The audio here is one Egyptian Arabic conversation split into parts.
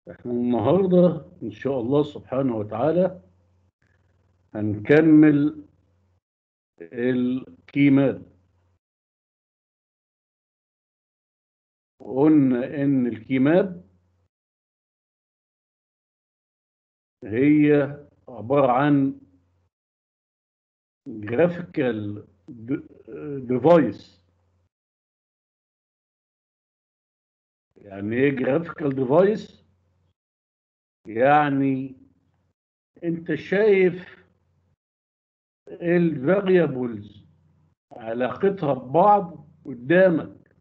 احنا النهارده ان شاء الله سبحانه وتعالى هنكمل الكيمات قلنا ان الكيماب هي عبارة عن جرافيكال ديفايس يعني ايه جرافيكال ديفايس يعني انت شايف الفاريبلز علاقتها ببعض قدامك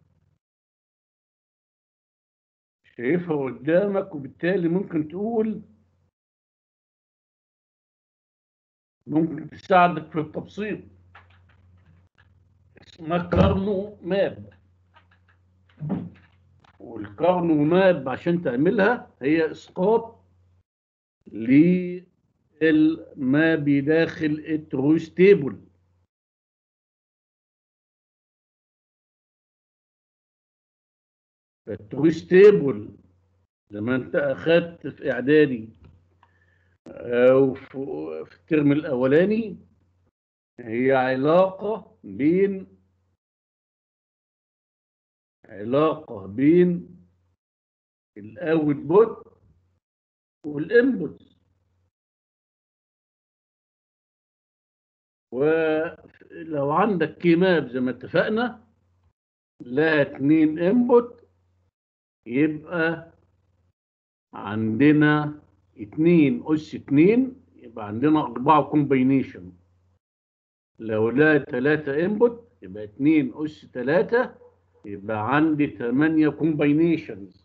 شايفها قدامك وبالتالي ممكن تقول ممكن تساعدك في التبسيط اسمها كارنو ماب والكارنو ماب عشان تعملها هي اسقاط للماب داخل التروس تيبل التروس تيبل لما انت اخدت في اعدادي او في في الترم الاولاني هي علاقه بين علاقه بين الاوت بوت والانبوت ولو عندك كيماب زي ما اتفقنا لها اتنين انبوت يبقى عندنا اتنين أس اتنين يبقى عندنا أربعة كومبينيشن لو لها تلاتة انبوت يبقى اتنين أس تلاتة يبقى عندي تمانية كومبينيشنز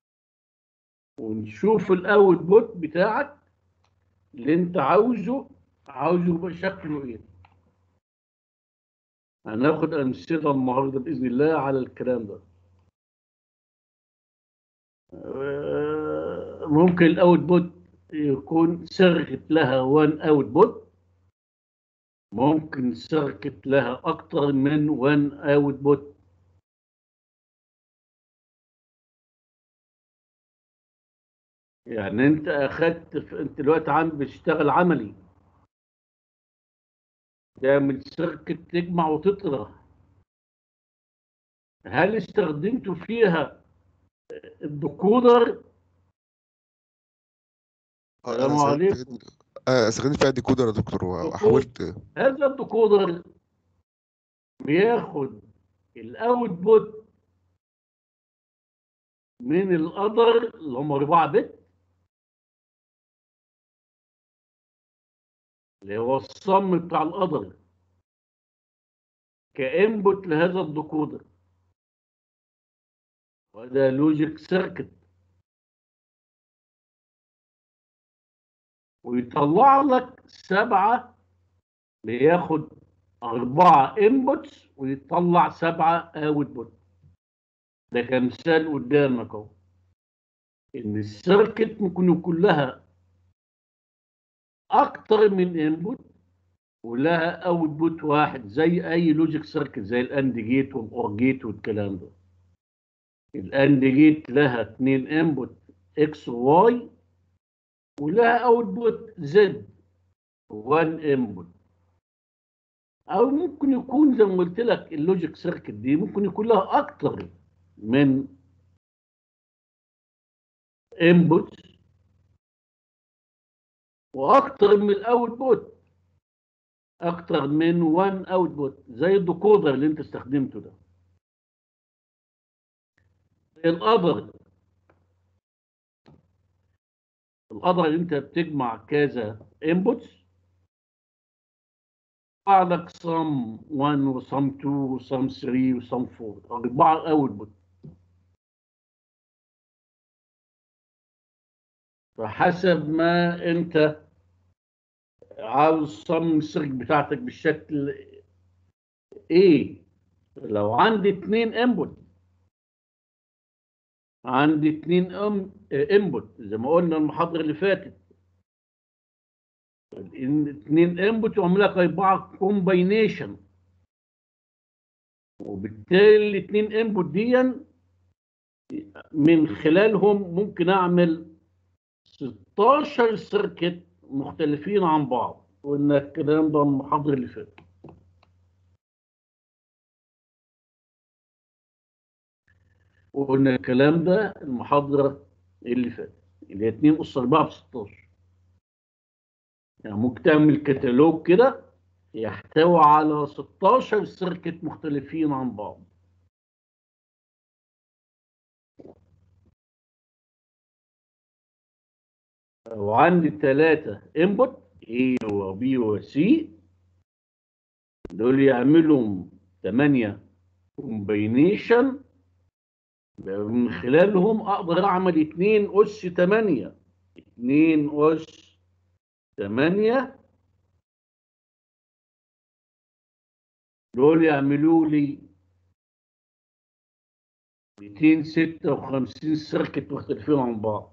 ونشوف الأوت بوت بتاعك اللي أنت عاوزه عاوزه يبقى شكله إيه هناخد أمثلة النهاردة بإذن الله على الكلام ده ممكن الاوت بوت يكون سيركت لها وان اوت بوت ممكن سيركت لها اكتر من وان اوت بوت يعني انت اخدت في انت دلوقتي عم بتشتغل عملي تعمل سيركت تجمع وتطرح هل استخدمتوا فيها الديكودر السلام عليكم استخدمت فيها ديكودر يا دكتور وحاولت هذا الديكودر بياخد الاوت بوت من القدر اللي هم 4 بت اللي هو الصم بتاع القدر كانبوت لهذا الديكودر وده لوجيك سيركت ويطلع لك سبعة بياخد أربعة انبوتس ويطلع سبعة اوت بوت ده كمثال قدامك اهو إن السيركت ممكن يكون لها أكتر من انبوت ولها اوت بوت واحد زي أي لوجيك سيركت زي الأند جيت والأور جيت والكلام ده الاند جيت لها اتنين انبوت اكس وواي ولها اوتبوت زد 1 انبوت او ممكن يكون زي ما قلت لك اللوجيك سيركت دي ممكن يكون لها اكتر من انبوت واكتر من الاوتبوت اكتر من 1 اوتبوت زي الديكودر اللي انت استخدمته ده القدر القدر اللي انت بتجمع كذا انبوتس يطلع لك صم 1 وصم 2 وصم 3 وصم 4 اربعه اوتبوت فحسب ما انت عاوز صم السيرك بتاعتك بالشكل ايه لو عندي اتنين انبوت عندي اتنين ام انبوت زي ما قلنا المحاضره اللي فاتت اتنين انبوت يعمل لك اربعه كومباينيشن وبالتالي الاتنين انبوت دي من خلالهم ممكن اعمل 16 سيركت مختلفين عن بعض وان الكلام ده المحاضره اللي فاتت وقلنا الكلام ده المحاضره اللي فاتت اللي هي 2 اس 4 ب 16 يعني ممكن تعمل كتالوج كده يحتوي على 16 سيركت مختلفين عن بعض وعندي ثلاثة انبوت A و B و C دول يعملوا 8 كومبينيشن من خلالهم اقدر اعمل 2 اس 8 2 اس 8 دول يعملوا لي 256 سيركت مختلفين عن بعض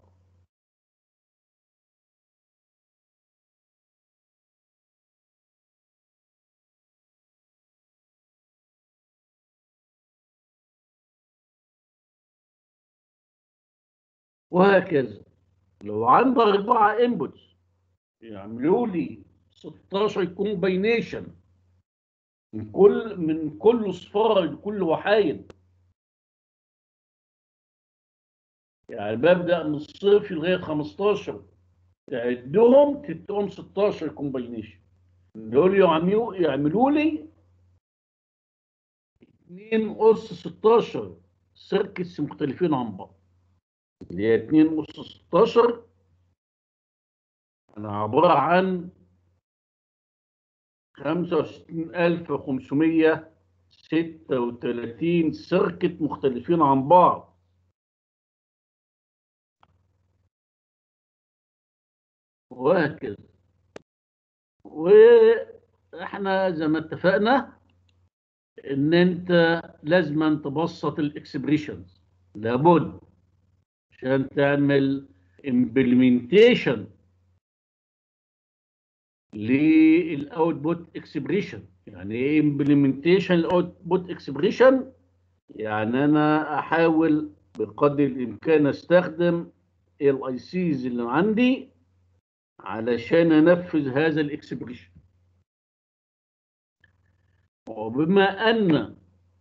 وهكذا لو عندي أربعة انبوتس يعملوا لي 16 كومبينيشن من كل من كل صفارة لكل وحايد يعني ببدأ من الصفر لغاية 15 تعدهم تديهم 16 كومبينيشن دول يعملوا يعملوا لي 2 أس 16 سيركتس مختلفين عن بعض اللي هي 2 أس 16 أنا عبارة عن 65536 سيركت مختلفين عن بعض وهكذا واحنا زي ما اتفقنا ان انت لازم تبسط الاكسبريشنز لابد عشان تعمل امبلمنتيشن للاوتبوت اكسبريشن يعني ايه امبلمنتيشن الاوتبوت اكسبريشن يعني انا احاول بقدر الامكان استخدم الاي سيز اللي عندي علشان انفذ هذا الاكسبريشن وبما ان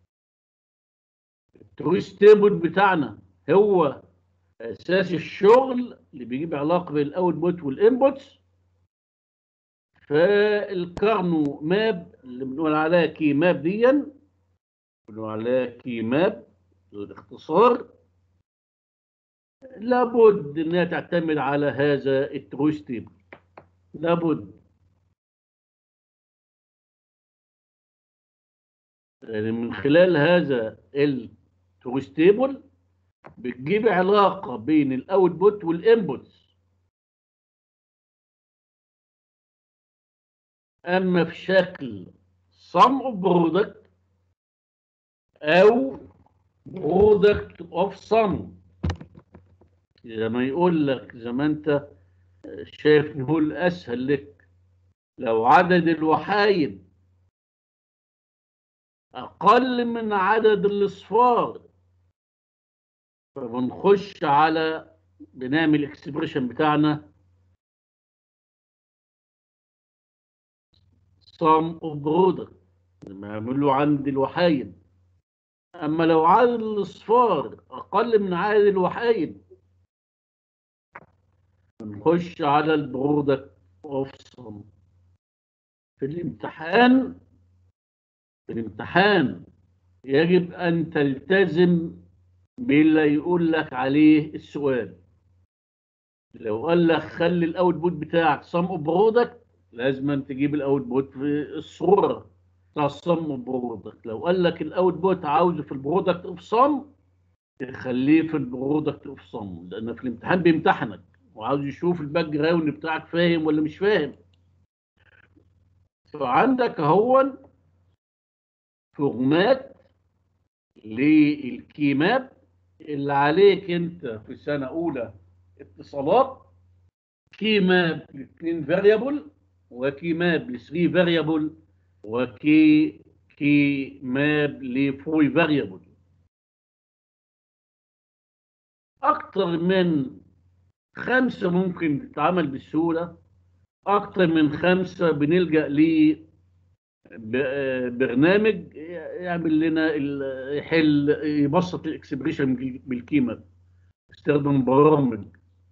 الترويس تيبل بتاعنا هو اساس الشغل اللي بيجيب علاقه بين الاوتبوت والانبوتس فالكارنو ماب اللي بنقول عليها كي ماب دي بنقول عليها كي ماب الاختصار لابد انها تعتمد على هذا الترويس تيبل لابد يعني من خلال هذا الترويس تيبل بتجيب علاقه بين الاوتبوت والانبوتس اما في شكل sum of product او product of sum زي ما يقول لك زي ما انت شايف نقول اسهل لك لو عدد الوحايد اقل من عدد الاصفار فبنخش على بنعمل الاكسبريشن بتاعنا sum of product بنعمله عند الوحايد اما لو عدد الاصفار اقل من عدد الوحايد نخش على البرودكت اوف سم في الامتحان في الامتحان يجب ان تلتزم باللي يقول لك عليه السؤال لو قال لك خلي الاوتبوت بتاعك سم اوف برودكت لازم تجيب الاوتبوت في الصوره بتاع السم اوف برودكت لو قال لك الاوتبوت عاوزه في البرودكت اوف سم تخليه في البرودكت اوف سم لان في الامتحان بيمتحنك وعاوز يشوف الباك جراوند بتاعك فاهم ولا مش فاهم فعندك اهو فورمات للكيماب اللي عليك انت في سنه اولى اتصالات كي ماب لاثنين فاريبل وكي ماب لثري فاريبل وكي كي ماب لفور فاريبل اكتر من خمسة ممكن تتعمل بسهولة أكتر من خمسة بنلجأ ل برنامج يعمل لنا ال- يحل يبسط الاكسبريشن بالقيمة استخدم برامج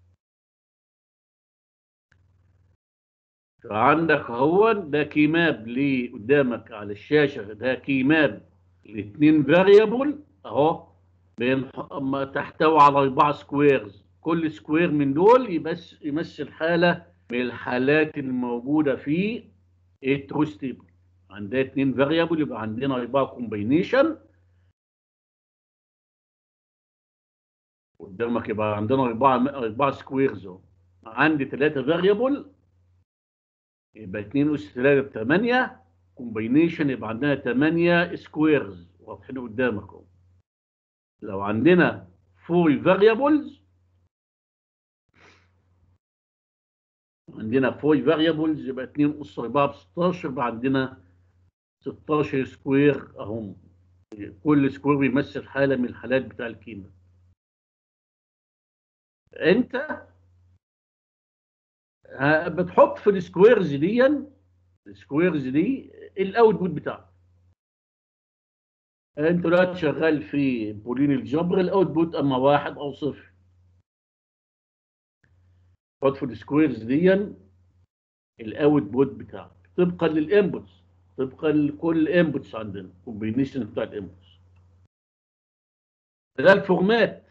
فعندك هو ده كيماب اللي قدامك على الشاشة ده كيماب الاثنين فاريبل اهو بين ما تحتوي على اربعة سكويرز كل سكوير من دول يبس يمثل حالة من الحالات الموجودة في التروث تيبل عندنا اثنين فاريبل يبقى عندنا اربعة كومبينيشن قدامك يبقى عندنا اربعة اربعة سكويرز اهو عندي ثلاثة فاريبل يبقى 2 اس 3 ب 8 كومبينيشن يبقى عندنا 8 سكويرز واضحين قدامك اهو لو عندنا 4 فاريبلز عندنا 4 فاريبلز يبقى 2 اس 4 ب 16 يبقى عندنا 16 سكوير اهم كل سكوير بيمثل حاله من الحالات بتاع الكيمياء انت ه- بتحط في السكويرز دي السكويرز دي الاوتبوت بتاعك انت دلوقتي شغال في بولين الجبر الاوتبوت اما واحد او صفر تحط في السكويرز دي الاوتبوت بتاعك طبقا للانبوتس طبقا لكل انبوتس عندنا كومبينيشن بتاع الانبوتس ده الفورمات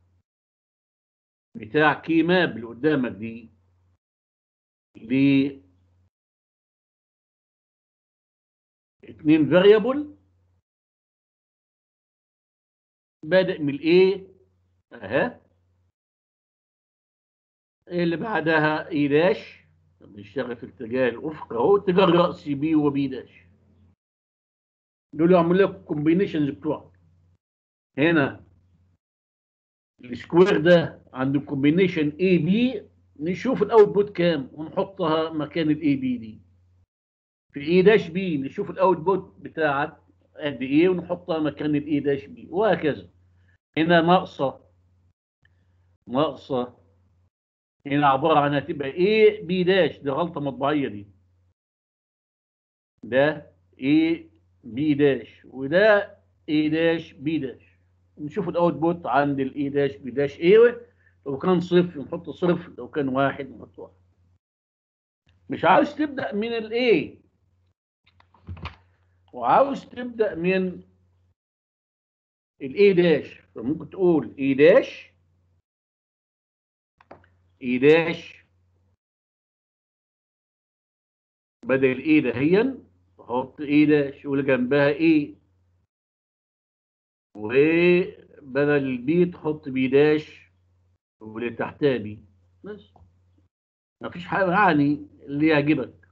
بتاع كيماب اللي قدامك دي ل اتنين فاريبل بادئ من الايه اها اللي بعدها اي داش بنشتغل في اتجاه الافق اهو اتجاه الرأسي بي وبي داش دول يعمل لك الكومبينيشنز بتوعك هنا السكوير ده عند الكومبينيشن اي بي نشوف الاوتبوت كام ونحطها مكان الاي بي دي في اي داش بي نشوف الاوتبوت بتاعك قد ايه ونحطها مكان الاي داش بي وهكذا هنا ناقصه ناقصه هنا عباره عن هتبقى ايه بي داش دي غلطه مطبعيه دي ده ايه بي داش وده ايه داش بي داش نشوف الاوتبوت عند الاي داش بي داش ايه لو كان صفر نحط صفر لو كان واحد نحط واحد مش عاوز تبدا من الايه وعاوز تبدا من الاي داش فممكن تقول اي داش اي داش بدل الاي دهيا تحط اي داش واللي جنبها ايه وبدل البي تحط بي داش واللي تحتها بي بس مفيش حاجه يعني اللي يعجبك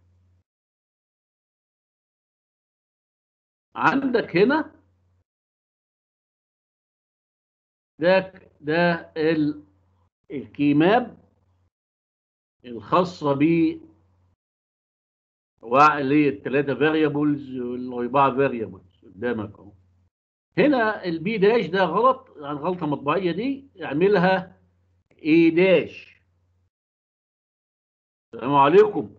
عندك هنا ده ده ال الكيماب الخاصة ب اللي الثلاثة فاريبلز والأربعة فاريبلز قدامك أهو هنا البي داش ده غلط يعني غلطة مطبعية دي اعملها اي داش السلام عليكم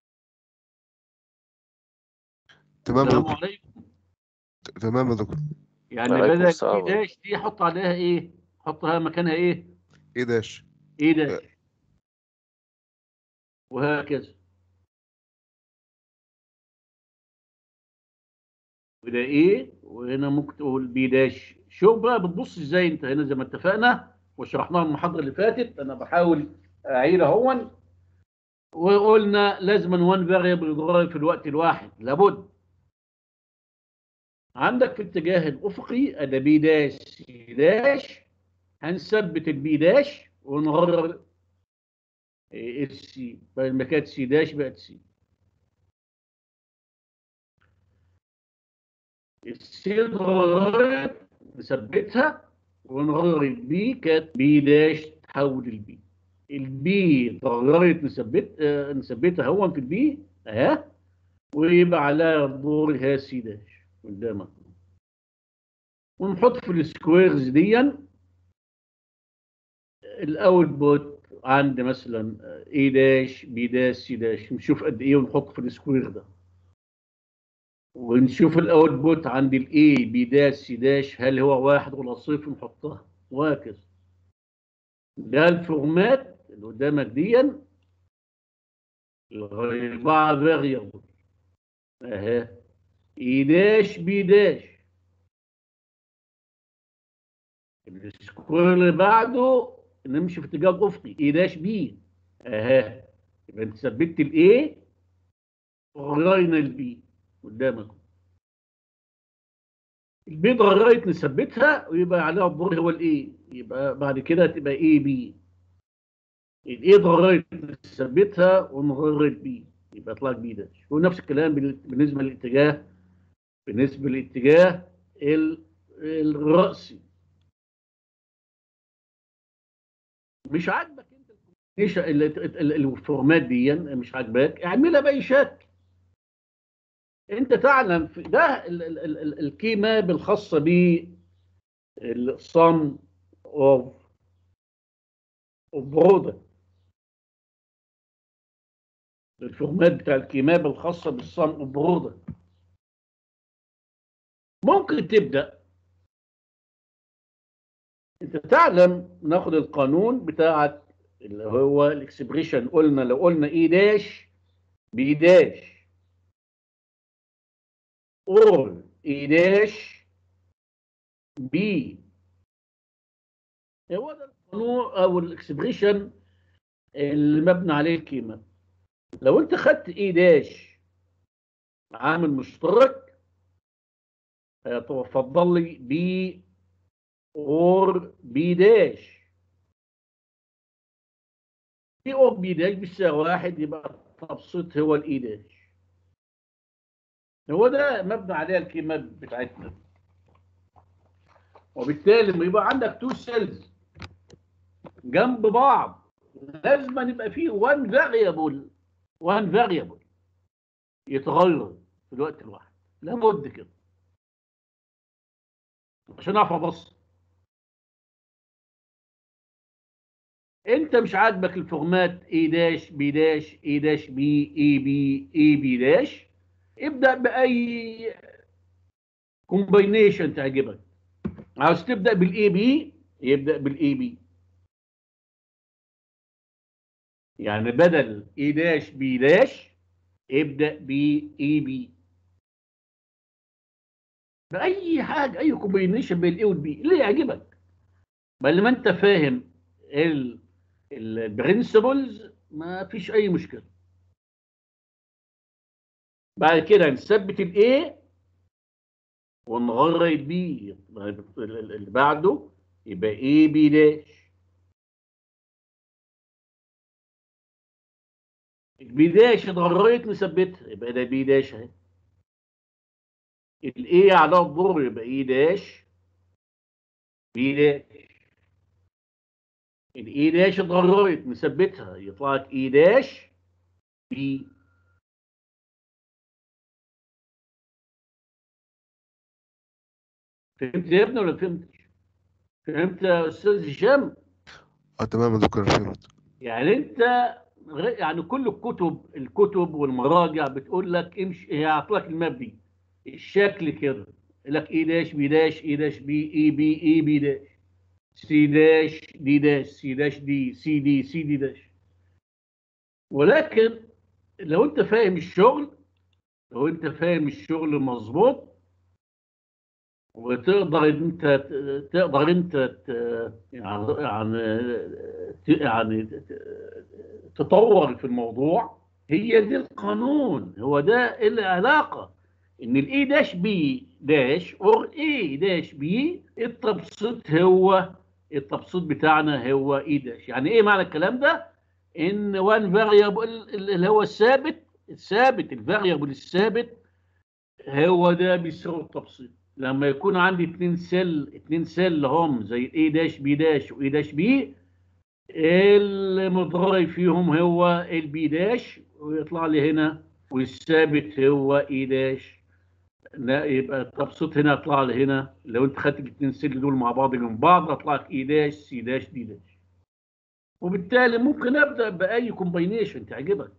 تمام يا السلام دكتور عليكم تمام يا دكتور يعني وعليكم بدل السلام. اي داش دي حط عليها ايه؟ حطها مكانها ايه؟ ايه داش ايه داش وهكذا وده ايه وهنا ممكن تقول بي داش شوف بقى بتبص ازاي انت هنا زي ما اتفقنا وشرحناها المحاضره اللي فاتت انا بحاول اعيد اهون وقلنا لازم وان فاريبل يتغير في الوقت الواحد لابد عندك في الاتجاه الافقي ادي بي داش سي داش هنثبت البي داش ونغير السي بدل ما كانت سي داش بقت سي السي اتغيرت نثبتها ونغير البي كانت بي داش تحول البي البي اتغيرت نثبت آه، نثبتها هون في البي اهي ويبقى عليها دور ها سي داش قدامك ونحط في السكويرز دي الاوتبوت عندي مثلا اي داش بي داش سي داش نشوف قد ايه ونحط في السكوير ده ونشوف الاوتبوت عند الاي بي داش سي داش هل هو واحد ولا صفر نحطها وهكذا ده الفورمات اللي قدامك دي الأربعة فاريبل اهي اي داش بي داش السكوير اللي بعده نمشي في اتجاه افقي اي داش بي اهي يبقى انت ثبتت الاي وغيرنا البي قدامك البي اتغيرت نثبتها ويبقى عليها الدور هو الاي يبقى بعد كده تبقى اي بي الاي اتغيرت نثبتها ونغير البي يبقى يطلع لك بي داش ونفس الكلام بال- بالنسبه للاتجاه بالنسبه للاتجاه ال- الرأسي مش عاجبك انت الكومبينيشن- ال- ال- ال- الفورمات دي مش عاجباك اعملها باي شكل انت تعلم في ده ال- ال- ال- ال- الكي ماب الخاصه ب الصم اوف اوف برودكت الفورمات بتاع الكيماب الخاصه بالصم اوف برودكت ممكن تبدا انت تعلم ناخد القانون بتاعك اللي هو الاكسبريشن قلنا لو قلنا اي داش بي داش اور اي داش بي هو ده القانون او الاكسبريشن اللي مبني عليه القيمه لو انت خدت اي داش عامل مشترك هيتفضل لي بي اور بي داش بي اور بي داش بيساوي واحد يبقى التبسيط هو الاي داش هو ده مبني عليه الكيمات بتاعتنا وبالتالي لما يبقى عندك تو سيلز جنب بعض لازم يبقى فيه وان فاريبل وان فاريبل يتغير في الوقت الواحد لابد كده عشان اعرف ابص انت مش عاجبك الفورمات اي داش بي داش اي داش بي اي بي اي بي داش ابدا باي كومباينيشن تعجبك عاوز تبدا بالاي بي يبدا بالاي بي يعني بدل اي داش بي داش ابدا باي بي باي حاجه اي كومباينيشن بين الاي والبي اللي يعجبك بل لما انت فاهم البرنسبلز ما فيش اي مشكله بعد كده نثبت الاي ونغير البي اللي بعده يبقى اي بي داش البي داش اتغيرت نثبتها يبقى ده بي داش اهي الاي على الضر يبقى اي داش بي داش الاي داش اتغيرت نثبتها يطلع لك اي داش بي فهمت يا ابني ولا فهمتش؟ فهمت يا استاذ هشام؟ اه تمام يا دكتور فهمت يعني انت غ- يعني كل الكتب الكتب والمراجع بتقول لك امشي هي هتعطيك الماب دي الشكل كده يقول لك اي داش بي داش اي داش بي اي بي اي بي داش سي داش دي داش سي داش دي سي دي سي دي داش ولكن لو انت فاهم الشغل لو انت فاهم الشغل مظبوط وتقدر انت تقدر انت ت- يعني يعني يعني تطور في الموضوع هي دي القانون هو ده العلاقه ان الاي داش بي داش اور اي داش بي التبسيط هو التبسيط بتاعنا هو اي داش يعني ايه معنى الكلام ده ان وان فاريبل اللي هو الثابت الثابت الفاريبل الثابت هو ده بيساوي التبسيط لما يكون عندي اتنين سيل اتنين سيل هم زي الاي داش بي داش واي داش بي المتغير فيهم هو البي داش ويطلع لي هنا والثابت هو اي داش لا يبقى التبسيط هنا يطلع لي هنا لو انت خدت الاثنين سيل دول مع بعض جنب بعض هيطلع لك اي داش سي داش دي داش وبالتالي ممكن ابدا باي كومباينيشن تعجبك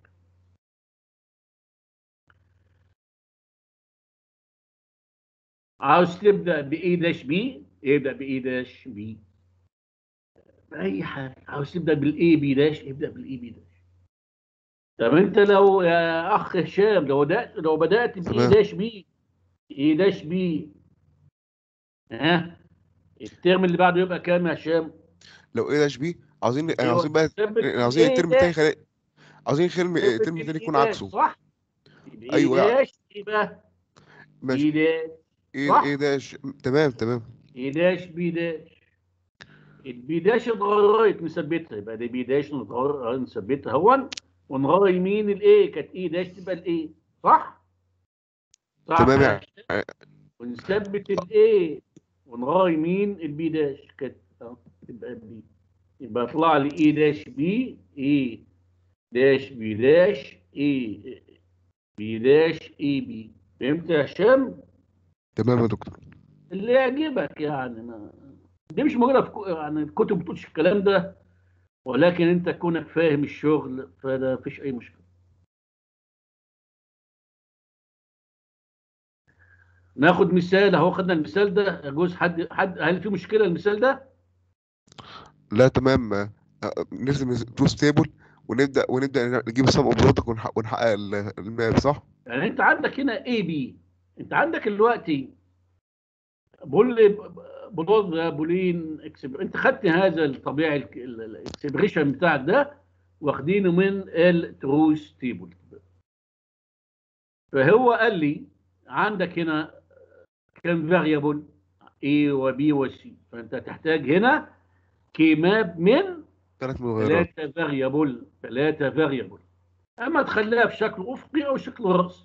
عاوز تبدا باي داش بي ابدا باي داش بي باي حاجه عاوز تبدا بالاي بي داش ابدا بالاي بي داش طب انت لو يا اخ هشام لو بدات لو بدات باي تمام. داش بي اي داش بي ها الترم اللي بعده يبقى كام يا هشام؟ لو ايه داش بي عاوزين أيوة، عاوزين بقى ثبت عاوزين إيه الترم ده؟ التاني خلي... عاوزين الترم ثبت الترم التاني الإيه يكون داش، عكسه صح؟ يبقى أيوة. ايه داش يبقى ماشي ايه داش ايه صح. ايه داش تمام تمام ايه داش بي داش البي داش اتغيرت نثبتها يبقى دي بي داش نتغير نثبتها هون ونغير يمين الايه كانت ايه داش تبقى الايه صح؟ صح تمام يا يعني. هشام؟ ونثبت الايه ونغير يمين البي داش كانت أهو، تبقى بي يبقى يطلع لي ايه داش بي ايه داش بي داش ايه بي داش اي بي فهمت يا هشام؟ تمام يا دكتور اللي يعجبك يعني ما دي مش موجوده في كو- يعني الكتب ما بتقولش الكلام ده ولكن انت كونك فاهم الشغل فده مفيش اي مشكله ناخد مثال اهو خدنا المثال ده يجوز حد حد هل في مشكله المثال ده؟ لا تمام آه، آه، نرسم تو ستيبل ونبدا ونبدا نجيب السم اوبراتك ونحقق ونحقق ال- الماب صح؟ يعني انت عندك هنا اي بي انت عندك دلوقتي بقول لي بولون بولين اكسب انت خدت هذا الطبيعي الاكسبريشن بتاعك ده واخدينه من التروث تيبل فهو قال لي عندك هنا كم فاريبل A و B و C فانت تحتاج هنا كي ماب من ثلاث متغيرات ثلاثة فاريبل ثلاثة فاريبل اما تخليها بشكل افقي او شكل راسي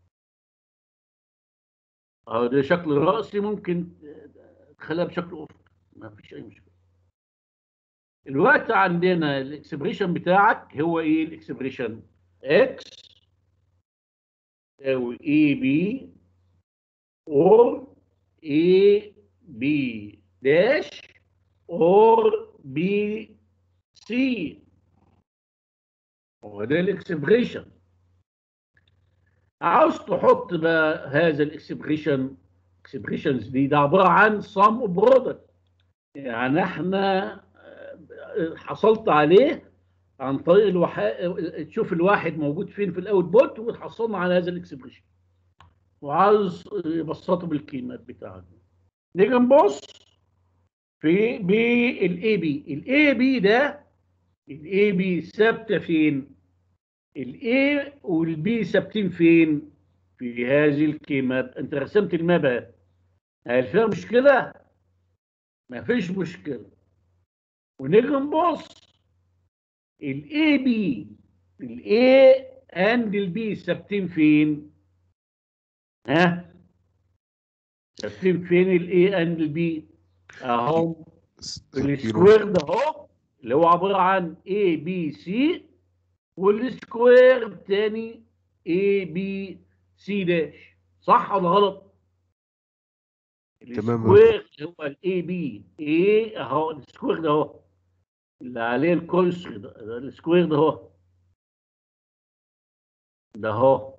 او ده شكل راسي ممكن تخليها بشكل افقي ما فيش اي مشكله الوقت عندنا الاكسبريشن بتاعك هو ايه الاكسبريشن اكس او اي بي اور اي بي داش اور بي سي هو ده الاكسبريشن عاوز تحط بقى هذا الاكسبريشن اكسبريشنز دي ده عباره عن سم برودكت يعني احنا آه، حصلت عليه عن طريق الوحا... تشوف الواحد موجود فين في الاوتبوت وتحصلنا على هذا الاكسبريشن وعاوز يبسطه بالكيمات بتاعته نيجي نبص في بالاي بي الاي بي ده الاي بي ثابته فين الاي والبي ثابتين فين في هذه الكيمات انت رسمت الماب اهي. هل فيها مشكله ما فيش مشكله ونيجي نبص الاي بي الاي اند البي ثابتين فين ها ثابتين فين الاي اند البي اهو السكوير ده اهو اللي هو عباره عن اي بي سي والسكوير الثاني اي بي سي داش صح ولا غلط؟ تمام. السكوير هو الاي بي اي اهو السكوير ده اهو اللي عليه الكرسي ده ده السكوير ده اهو ده اهو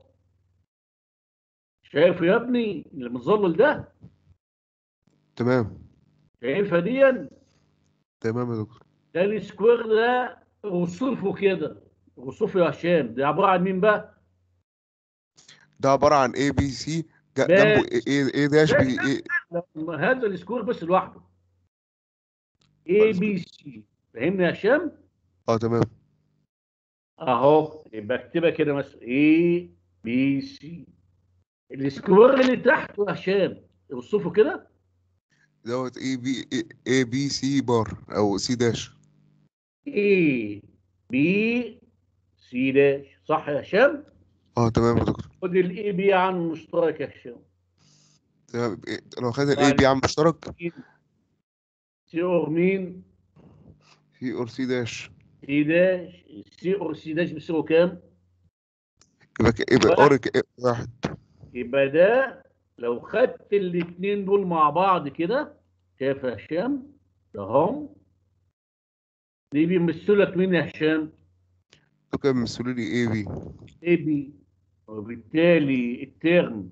شايفه يا ابني اللي متظلل ده تمام شايفها دي تمام يا دكتور ده السكوير ده رصوفه كده رصوفه يا هشام ده عباره عن مين بقى؟ ده عباره عن اي بي سي بس. جنبه اي اي داش بس. بي اي هذا السكور بس لوحده اي بي سي فاهمني يا هشام؟ اه تمام اهو يبقى اكتبها كده مثلا اي بي سي السكوير اللي تحته يا هشام رصوفه كده دوت اي بي اي بي سي بار او سي داش اي بي سي داش صح يا هشام؟ اه تمام يا دكتور خد الاي بي عن مشترك يا هشام تمام إيه، لو خدنا الاي بي عم مشترك سي اور مين؟ في اور سي داش سي داش سي اور سي داش بيساوي كام؟ يبقى ك- يبقى واحد. اور ك- واحد يبقى ده لو خدت الاثنين دول مع بعض كده شايف يا هشام ده هم دي بيمثلك مين يا هشام؟ دول كانوا بيمثلوا لي اي بي اي بي وبالتالي الترم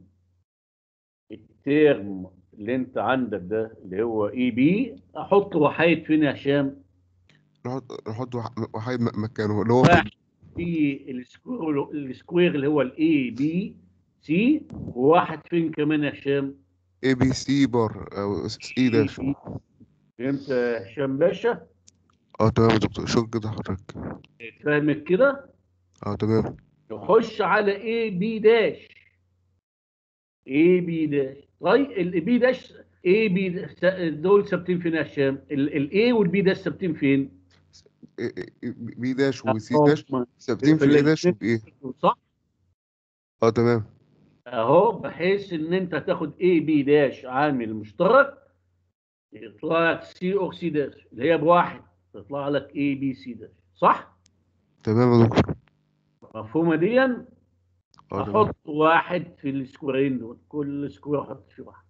الترم اللي انت عندك ده اللي هو اي بي احط وحيد فين يا هشام؟ نحط نحط وح- وحيد م- مكانه اللي هو واحد في السكوير السكوير اللي هو الاي بي سي وواحد فين كمان يا هشام؟ اي بي سي بار او اي داش فهمت يا هشام باشا؟ اه تمام يا دكتور شكرا كده حضرتك فاهمك كده؟ اه تمام نخش على اي بي داش اي بي داش طيب البي داش اي بي دول ثابتين فين يا هشام؟ الاي والبي داش ثابتين فين؟ إيه- إيه- بي داش وسي داش أهو، ثابتين في الاي داش وبايه صح؟ اه تمام اهو بحيث ان انت تاخد اي بي داش عامل مشترك يطلع لك سي او سي داش اللي هي بواحد تطلع لك اي بي سي داش صح؟ تمام يا دكتور مفهومه دي؟ اه تمام احط واحد في السكويرين دول كل سكوير احط فيه واحد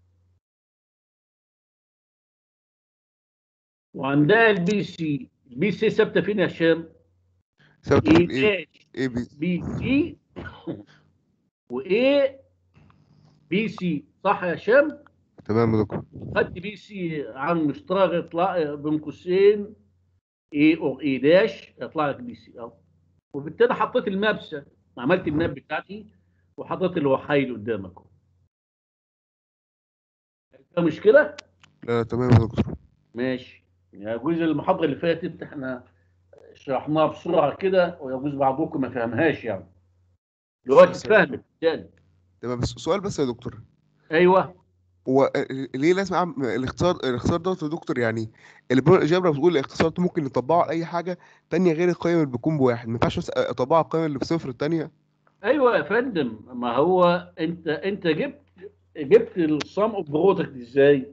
وعندها البي سي البي سي ثابته فين يا هشام؟ ثابته في اي الاي داش اي بي بي سي واي بي سي صح يا هشام؟ تمام يا دكتور خدت بي سي عن مشترك يطلع بين قوسين اي او اي داش يطلع لك بي سي اهو وبالتالي حطيت المابسه عملت الماب بتاعتي وحطيت الوحيد قدامك اهو فيها مشكله؟ لا تمام يا دكتور ماشي يجوز المحاضره اللي فاتت احنا شرحناها بسرعه كده ويجوز بعضكم ما فهمهاش يعني دلوقتي بس- اتفهمت تاني تمام بس سؤال بس يا دكتور ايوه هو ليه لازم اعمل الاختصار الاختصار دوت يا دكتور يعني البرو الجبر بتقول الاختصار ده ممكن نطبقه على اي حاجه تانية غير القيم اللي بيكون بواحد ما ينفعش بس اطبقه على القيم اللي بصفر التانية ايوه يا فندم ما هو انت انت جبت جبت الصم اوف برودكت ازاي؟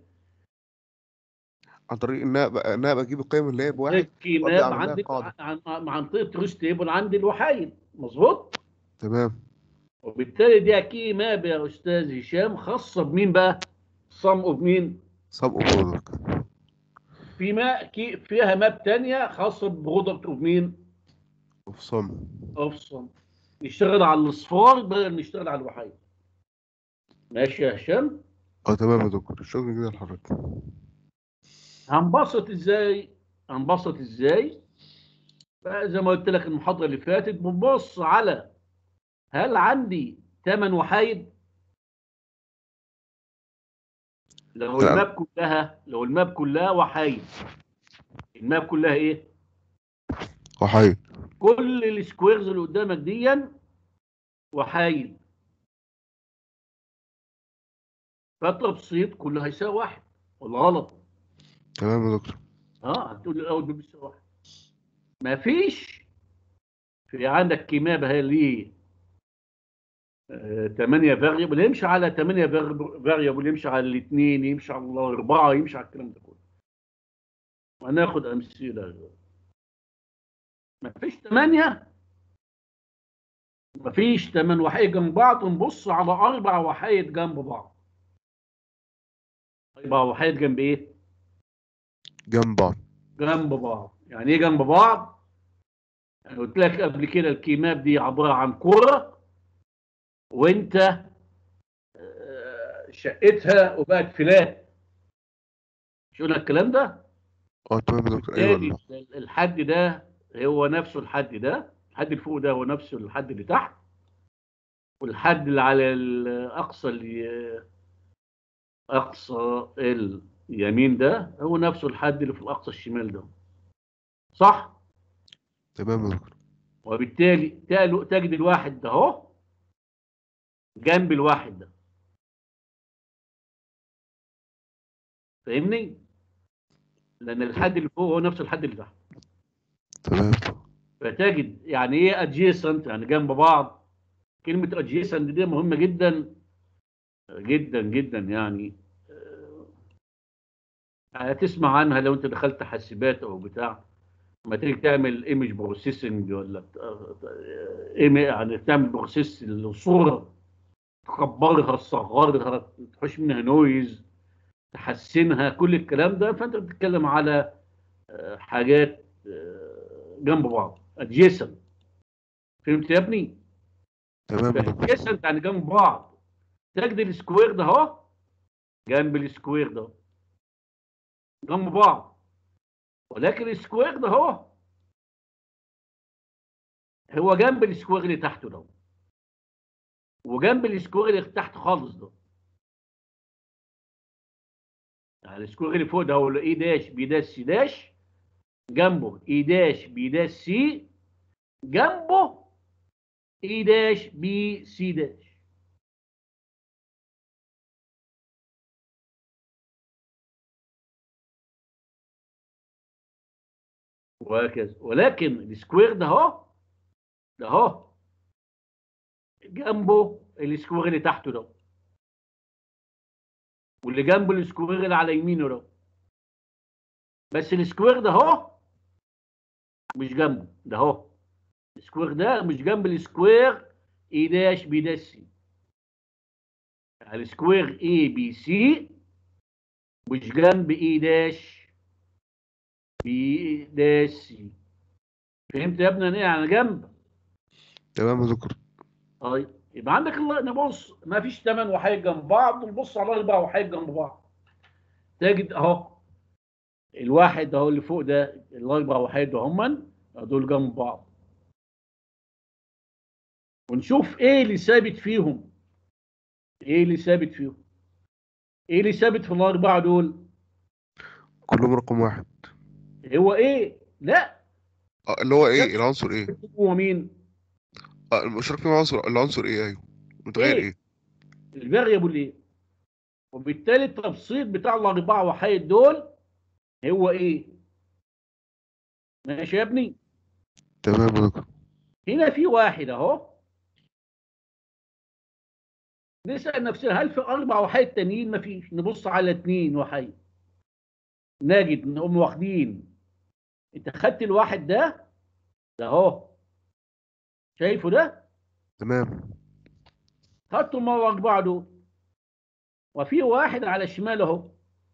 عن طريق ان انا ب- ان انا بجيب القيم اللي هي بواحد الكيماب وأبدأ أعمل لها عندك قاعدة. عن عن عن طريق تروس تيبل عند الوحيد مظبوط؟ تمام وبالتالي دي كي ماب يا استاذ هشام خاصه بمين بقى؟ صم اوف مين؟ سب برودكت في ما كي فيها ماب تانية خاصه ببرودكت اوف مين؟ اوف صم اوف صم نشتغل على الاصفار بدل نشتغل على الوحيد ماشي يا هشام؟ اه تمام يا دكتور شكرا جدا لحضرتك هنبسط ازاي؟ هنبسط ازاي؟ بقى زي ما قلت لك المحاضره اللي فاتت بنبص على هل عندي ثمان وحايد؟ لو لا. الماب كلها لو الماب كلها وحايد الماب كلها ايه؟ وحي كل السكويرز اللي قدامك دي وحايد فتبسيط كله هيساوي واحد ولا غلط؟ تمام يا دكتور اه هتقول لي الاول بيساوي واحد مفيش في عندك كمابه هي ليه 8 فاريبل يمشي على 8 فاريبل يمشي على الاثنين يمشي على الاربعه يمشي على الكلام ده كله وهناخد امثله مفيش 8 مفيش 8 وحيد جنب بعض ونبص على اربع وحيد جنب بعض اربع وحيد جنب ايه؟ جنب بعض جنب بعض يعني ايه جنب بعض يعني قلت لك قبل كده الكيماب دي عباره عن كره وانت آه، شقتها وبقت فلات شو لك الكلام ده اه تمام يا دكتور ايوه بالتالي والله. الحد ده هو نفسه الحد ده الحد اللي فوق ده هو نفسه الحد اللي تحت والحد اللي على الاقصى اللي اقصى اليمين ده هو نفسه الحد اللي في الاقصى الشمال ده صح تمام يا دكتور وبالتالي تالو- تجد الواحد ده اهو جنب الواحد ده فاهمني لان الحد اللي فوق هو نفس الحد اللي تحت تمام فتجد يعني ايه adjacent يعني جنب بعض كلمة adjacent دي مهمة جدا جدا جدا يعني آه، هتسمع عنها لو انت دخلت حاسبات او بتاع لما تيجي تعمل ايمج بروسيسنج ولا بت- آه، إيم- يعني تعمل بروسيس للصورة تكبرها تصغرها تحوش منها نويز تحسنها كل الكلام ده فانت بتتكلم على آه، حاجات آه، جنب بعض ادجيسنت فهمت يا ابني؟ تمام يا دكتور ادجيسنت يعني جنب بعض تجد السكوير ده اهو جنب السكوير ده جنب بعض ولكن السكوير ده اهو هو جنب السكوير اللي تحته ده وجنب السكوير اللي تحت خالص ده يعني السكوير اللي فوق ده هو اي داش بي داش سي داش جنبه اي داش بي داش سي جنبه اي داش بي سي داش وهكذا ولكن السكوير ده اهو ده اهو جنبه السكوير اللي تحته ده واللي جنبه السكوير اللي على يمينه ده بس السكوير ده اهو مش جنبه ده اهو السكوير ده مش جنب السكوير اي داش بي داش سي يعني السكوير اي بي سي مش جنب اي داش بي داش سي فهمت يا ابني ايه يعني جنب تمام يا دكتور طيب يبقى عندك الله نبص ما فيش ثمان وحيد جنب بعض نبص على اربع وحيد جنب بعض تجد اهو الواحد اهو اللي فوق ده الاربع وحيد هم دول جنب بعض ونشوف ايه اللي ثابت فيهم ايه اللي ثابت فيهم ايه اللي ثابت في الاربعه دول كلهم رقم واحد هو ايه لا اه اللي هو ايه العنصر ايه هو مين اه المشترك فيهم عنصر العنصر ايه ايوه متغير إيه؟ ايه الفاريبل ايه وبالتالي التبسيط بتاع الاربعه وحيد دول هو ايه ماشي يا ابني تمام يا دكتور هنا في واحد اهو نسأل نفسنا هل في أربع وحيد تانيين مفيش نبص على اتنين وحيد نجد نقوم واخدين انت خدت الواحد ده ده اهو شايفه ده تمام خدته مع الأربعة دول وفي واحد على الشمال اهو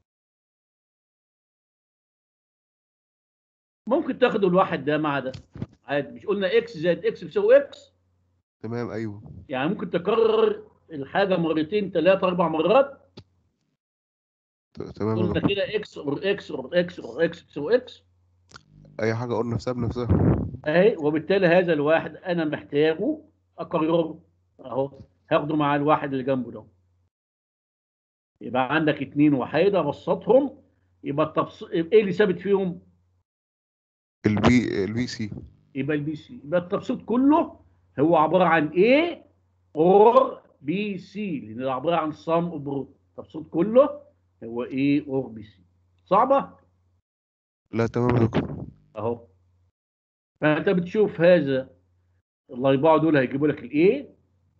ممكن تاخدوا الواحد ده مع ده عادي مش قلنا اكس زائد اكس بيساوي اكس تمام ايوه يعني ممكن تكرر الحاجه مرتين ثلاثه اربع مرات ت- تمام يا قلنا دكتور كده اكس اور اكس اور اكس اور اكس بيساوي اكس اي حاجه قلنا نفسها بنفسها اهي وبالتالي هذا الواحد انا محتاجه اكرره اهو هاخده مع الواحد اللي جنبه ده يبقى عندك اتنين وحيدة بسطهم يبقى التبس... ايه اللي ثابت فيهم؟ البي البي سي يبقى البي سي يبقى التبسيط كله هو عباره عن ايه اور بي سي لان ده عباره عن صم وبرود التبسيط كله هو ايه اور بي سي صعبه لا تمام يا دكتور اهو فانت بتشوف هذا الاربعه دول هيجيبوا لك الايه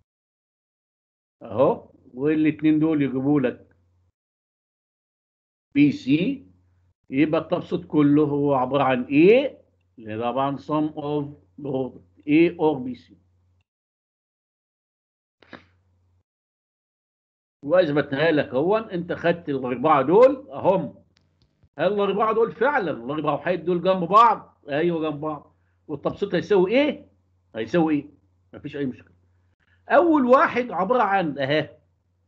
اهو والاثنين دول يجيبوا لك بي سي يبقى التبسيط كله هو عباره عن ايه اللي ده عباره عن sum of product A or B C واثبتها لك اهو انت خدت الاربعه دول اهم هل الاربعه دول فعلا الاربعه وحيد دول جنب بعض ايوه جنب بعض والتبسيط هيساوي ايه هيساوي ايه مفيش اي مشكله اول واحد عباره عن اهي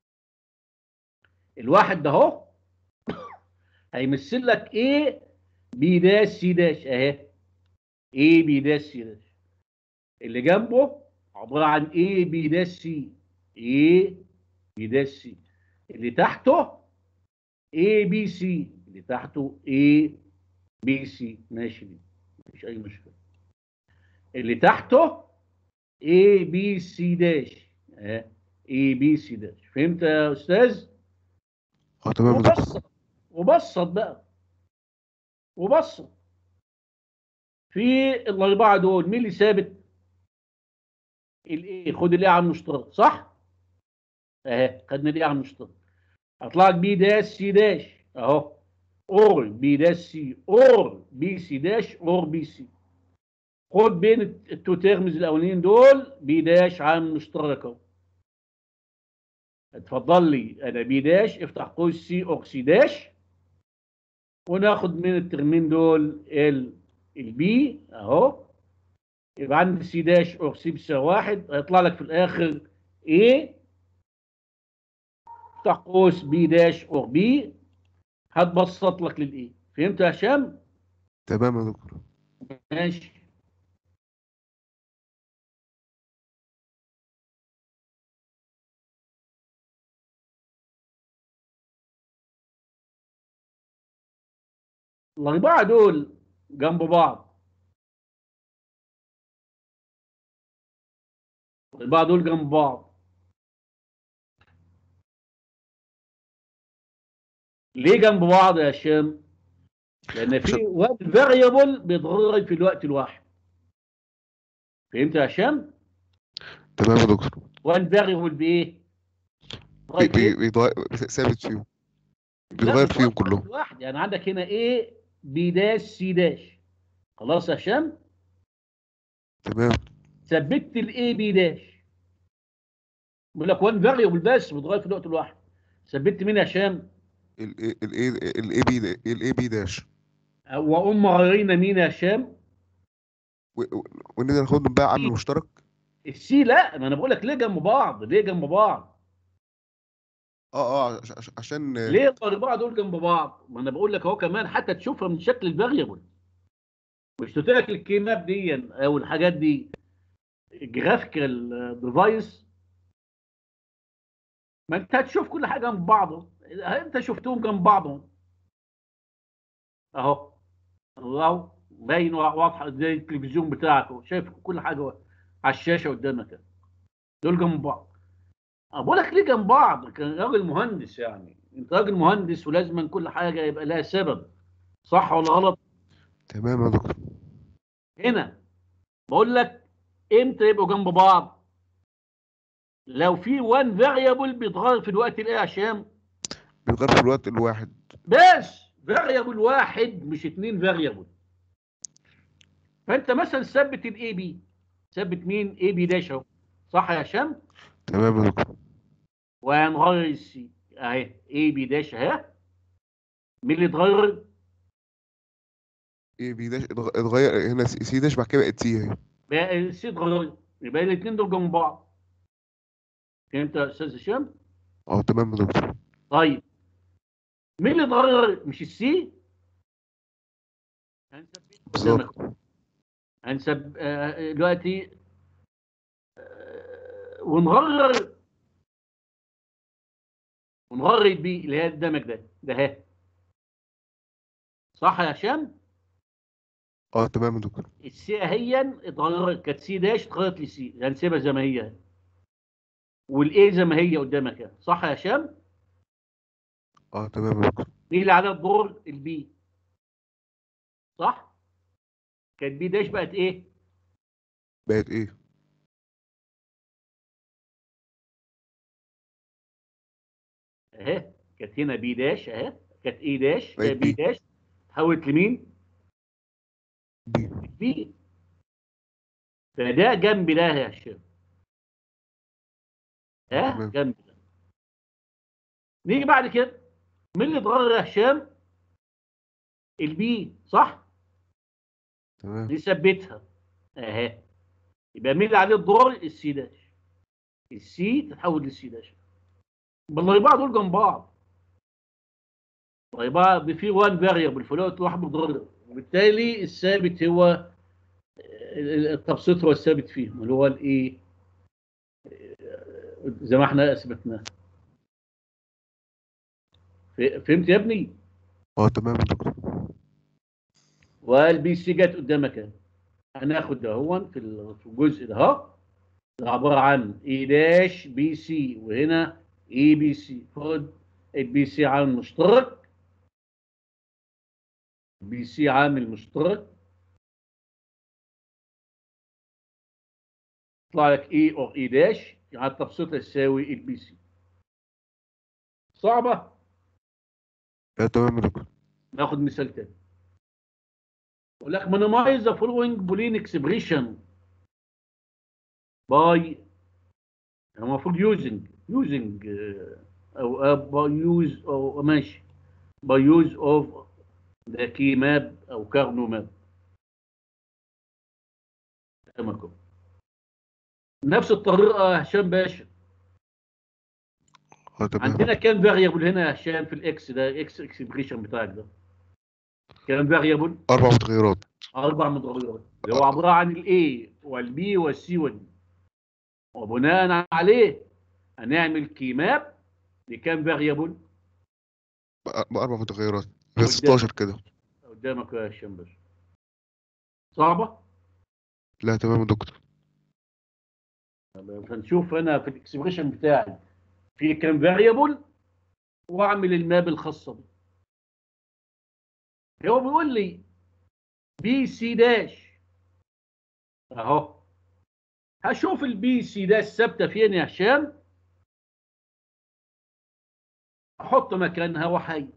الواحد ده اهو هيمثل لك ايه بي داش سي داش اهي ايه بي داش سي داش اللي جنبه عباره عن ايه بي داش سي ايه بي داش سي اللي تحته اي بي سي اللي تحته اي بي سي ماشي دي مفيش اي مشكله اللي تحته اي بي سي داش اي بي سي داش فهمت يا استاذ اه تمام يا دكتور وبسط وبسط بقى وبسط في الاربعه دول مين اللي ثابت الايه خد الايه على المشترك صح اهي خدنا الايه على المشترك هطلع لك بي داش سي داش اهو اور بي داش سي اور بي سي داش اور بي سي خد بين التو تيرمز الاولانيين دول بي داش عامل مشترك اهو اتفضل لي انا بي داش افتح قوس سي اور سي داش وناخد من الترمين دول ال البي اهو يبقى عندي سي داش اور سي بيساوي واحد هيطلع لك في الاخر ايه افتح قوس بي داش اور بي هتبسط لك للايه فهمت يا هشام؟ تمام يا دكتور ماشي الأربعة دول جنب بعض الأربعة دول جنب بعض ليه جنب بعض يا هشام؟ لأن في وقت فاريبل بيتغير في الوقت الواحد فهمت يا هشام؟ تمام يا دكتور وان فاريبل بإيه؟ بي- بي- بيتغير ثابت فيهم بيتغير لا، فيهم في كلهم واحد يعني عندك هنا A B داش C داش خلاص يا هشام؟ تمام ثبتت الاي بي داش بيقول لك وان فاريبل بس بيتغير في الوقت الواحد ثبتت مين يا هشام؟ الاي الاي بي الاي بي داش واقوم مغيرين مين يا هشام؟ و- و- ونقدر ناخدهم بقى عامل مشترك السي لا ما انا بقول لك ليه جنب بعض؟ ليه جنب بعض؟ اه اه عش- عش- عشان ليه الاربعه دول جنب بعض؟ ما انا بقول لك اهو كمان حتى تشوفها من شكل الفاريبل مش تترك الكيماب دي او الحاجات دي جرافيكال ديفايس ما انت هتشوف كل حاجه جنب بعضهم انت شفتهم جنب بعضهم اهو الله باين واضحه زي التلفزيون بتاعك أهو. شايف كل حاجه على الشاشه قدامك أهو. دول جنب بعض أه بقول لك ليه جنب بعض كان راجل مهندس يعني انت راجل مهندس ولازم كل حاجه يبقى لها سبب صح ولا غلط تمام يا دكتور هنا بقول لك امتى يبقوا جنب بعض لو في وان فاريبل بيتغير في الوقت الايه يا هشام بيتغير في الوقت الواحد بس فاريبل واحد مش اتنين فاريبل فانت مثلا ثبت الاي بي ثبت مين اي بي داش اهو صح يا هشام تمام يا دكتور وهنغير السي اهي اي بي داش اهي مين اللي اتغير اي بي داش اتغ- اتغير هنا سي سي داش بعد كده بقت سي اهي بقى السي اتغير يبقى الاثنين دول جنب بعض فهمت يا استاذ هشام اه تمام يا دكتور طيب مين اللي اتغير مش السي هنثبت قدامك بالظبط هنسب آه، دلوقتي آه، ونغير ونغير البي اللي هي قدامك ده ده اهي صح يا هشام اه تمام يا دكتور السي اهيا اتغيرت كانت سي داش اتغيرت لسي هنسيبها زي ما هي والاي زي ما هي قدامك اهي صح يا هشام اه تمام يا دكتور مين اللي عليها الدور البي صح كانت بي داش بقت ايه بقت ايه اهي كانت هنا بي داش اهي كانت اي داش بقت هي بي بي. داش تحولت لمين بي بي فده جنب ده يا هشام ها تمام. جنب ده نيجي بعد كده مين اللي اتغير يا هشام البي صح تمام نثبتها اهي يبقى مين اللي عليه الدور السي داش السي تتحول للسي داش يبقى الاربعه دول جنب بعض الاربعه في وان فاريبل فلوت واحد متغير وبالتالي الثابت هو التبسيط هو الثابت فيهم اللي هو الايه زي ما احنا اثبتناه ف- فهمت يا ابني اه تمام يا دكتور والبي سي جت قدامك اهي هناخد ده هو في ال- في الجزء ده اهو ده عباره عن اي داش بي سي وهنا اي بي سي خد البي سي عامل مشترك بي سي عامل مشترك يطلع لك اي او اي داش يعني التبسيط يساوي البي سي صعبه اه تمام يا دكتور ناخد مثال تاني يقول لك minimize the following boolean expression by هو المفروض using using آه، او آه، by use او ماشي by use of the key map او كارنو ماب قدامكم نفس الطريقه يا هشام باشا اه تمام عندنا كام فاريبل هنا يا هشام في الاكس ده اكس اكسبريشن بتاعك ده كام فاريبل اربع متغيرات اربع متغيرات اللي هو عباره عن الاي والبي والسي والدي وبناء عليه هنعمل كيماب لكام فاريبل بأ- باربع متغيرات هي قدام. 16 كده قدامك يا هشام باشا صعبه لا تمام يا دكتور هنشوف انا في الاكسبريشن بتاعي في كام فاريبل واعمل الماب الخاصه بي هو بيقول لي بي سي داش اهو هشوف البي سي داش ثابته فين يا هشام احط مكانها وحي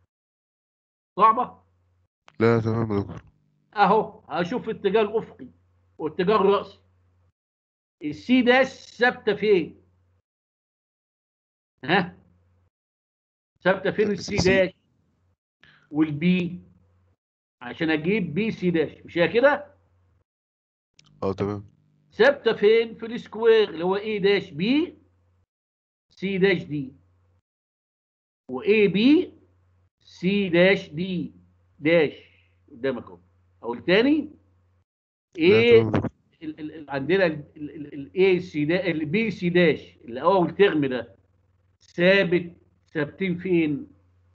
صعبه لا تمام يا دكتور اهو هشوف الاتجاه الافقي والاتجاه الراسي السي داش ثابته فين ها ثابته فين السي السي. داش والبي عشان اجيب بي سي داش مش هي كده اه تمام ثابته فين في السكوير اللي هو اي داش بي سي داش دي واي بي سي داش دي داش قدامك اهو اقول تاني لا ايه تمام يا دكتور ال- ال- ال- عندنا الاي سي دا البي سي داش اللي اول ترم ده ثابت ثابتين فين؟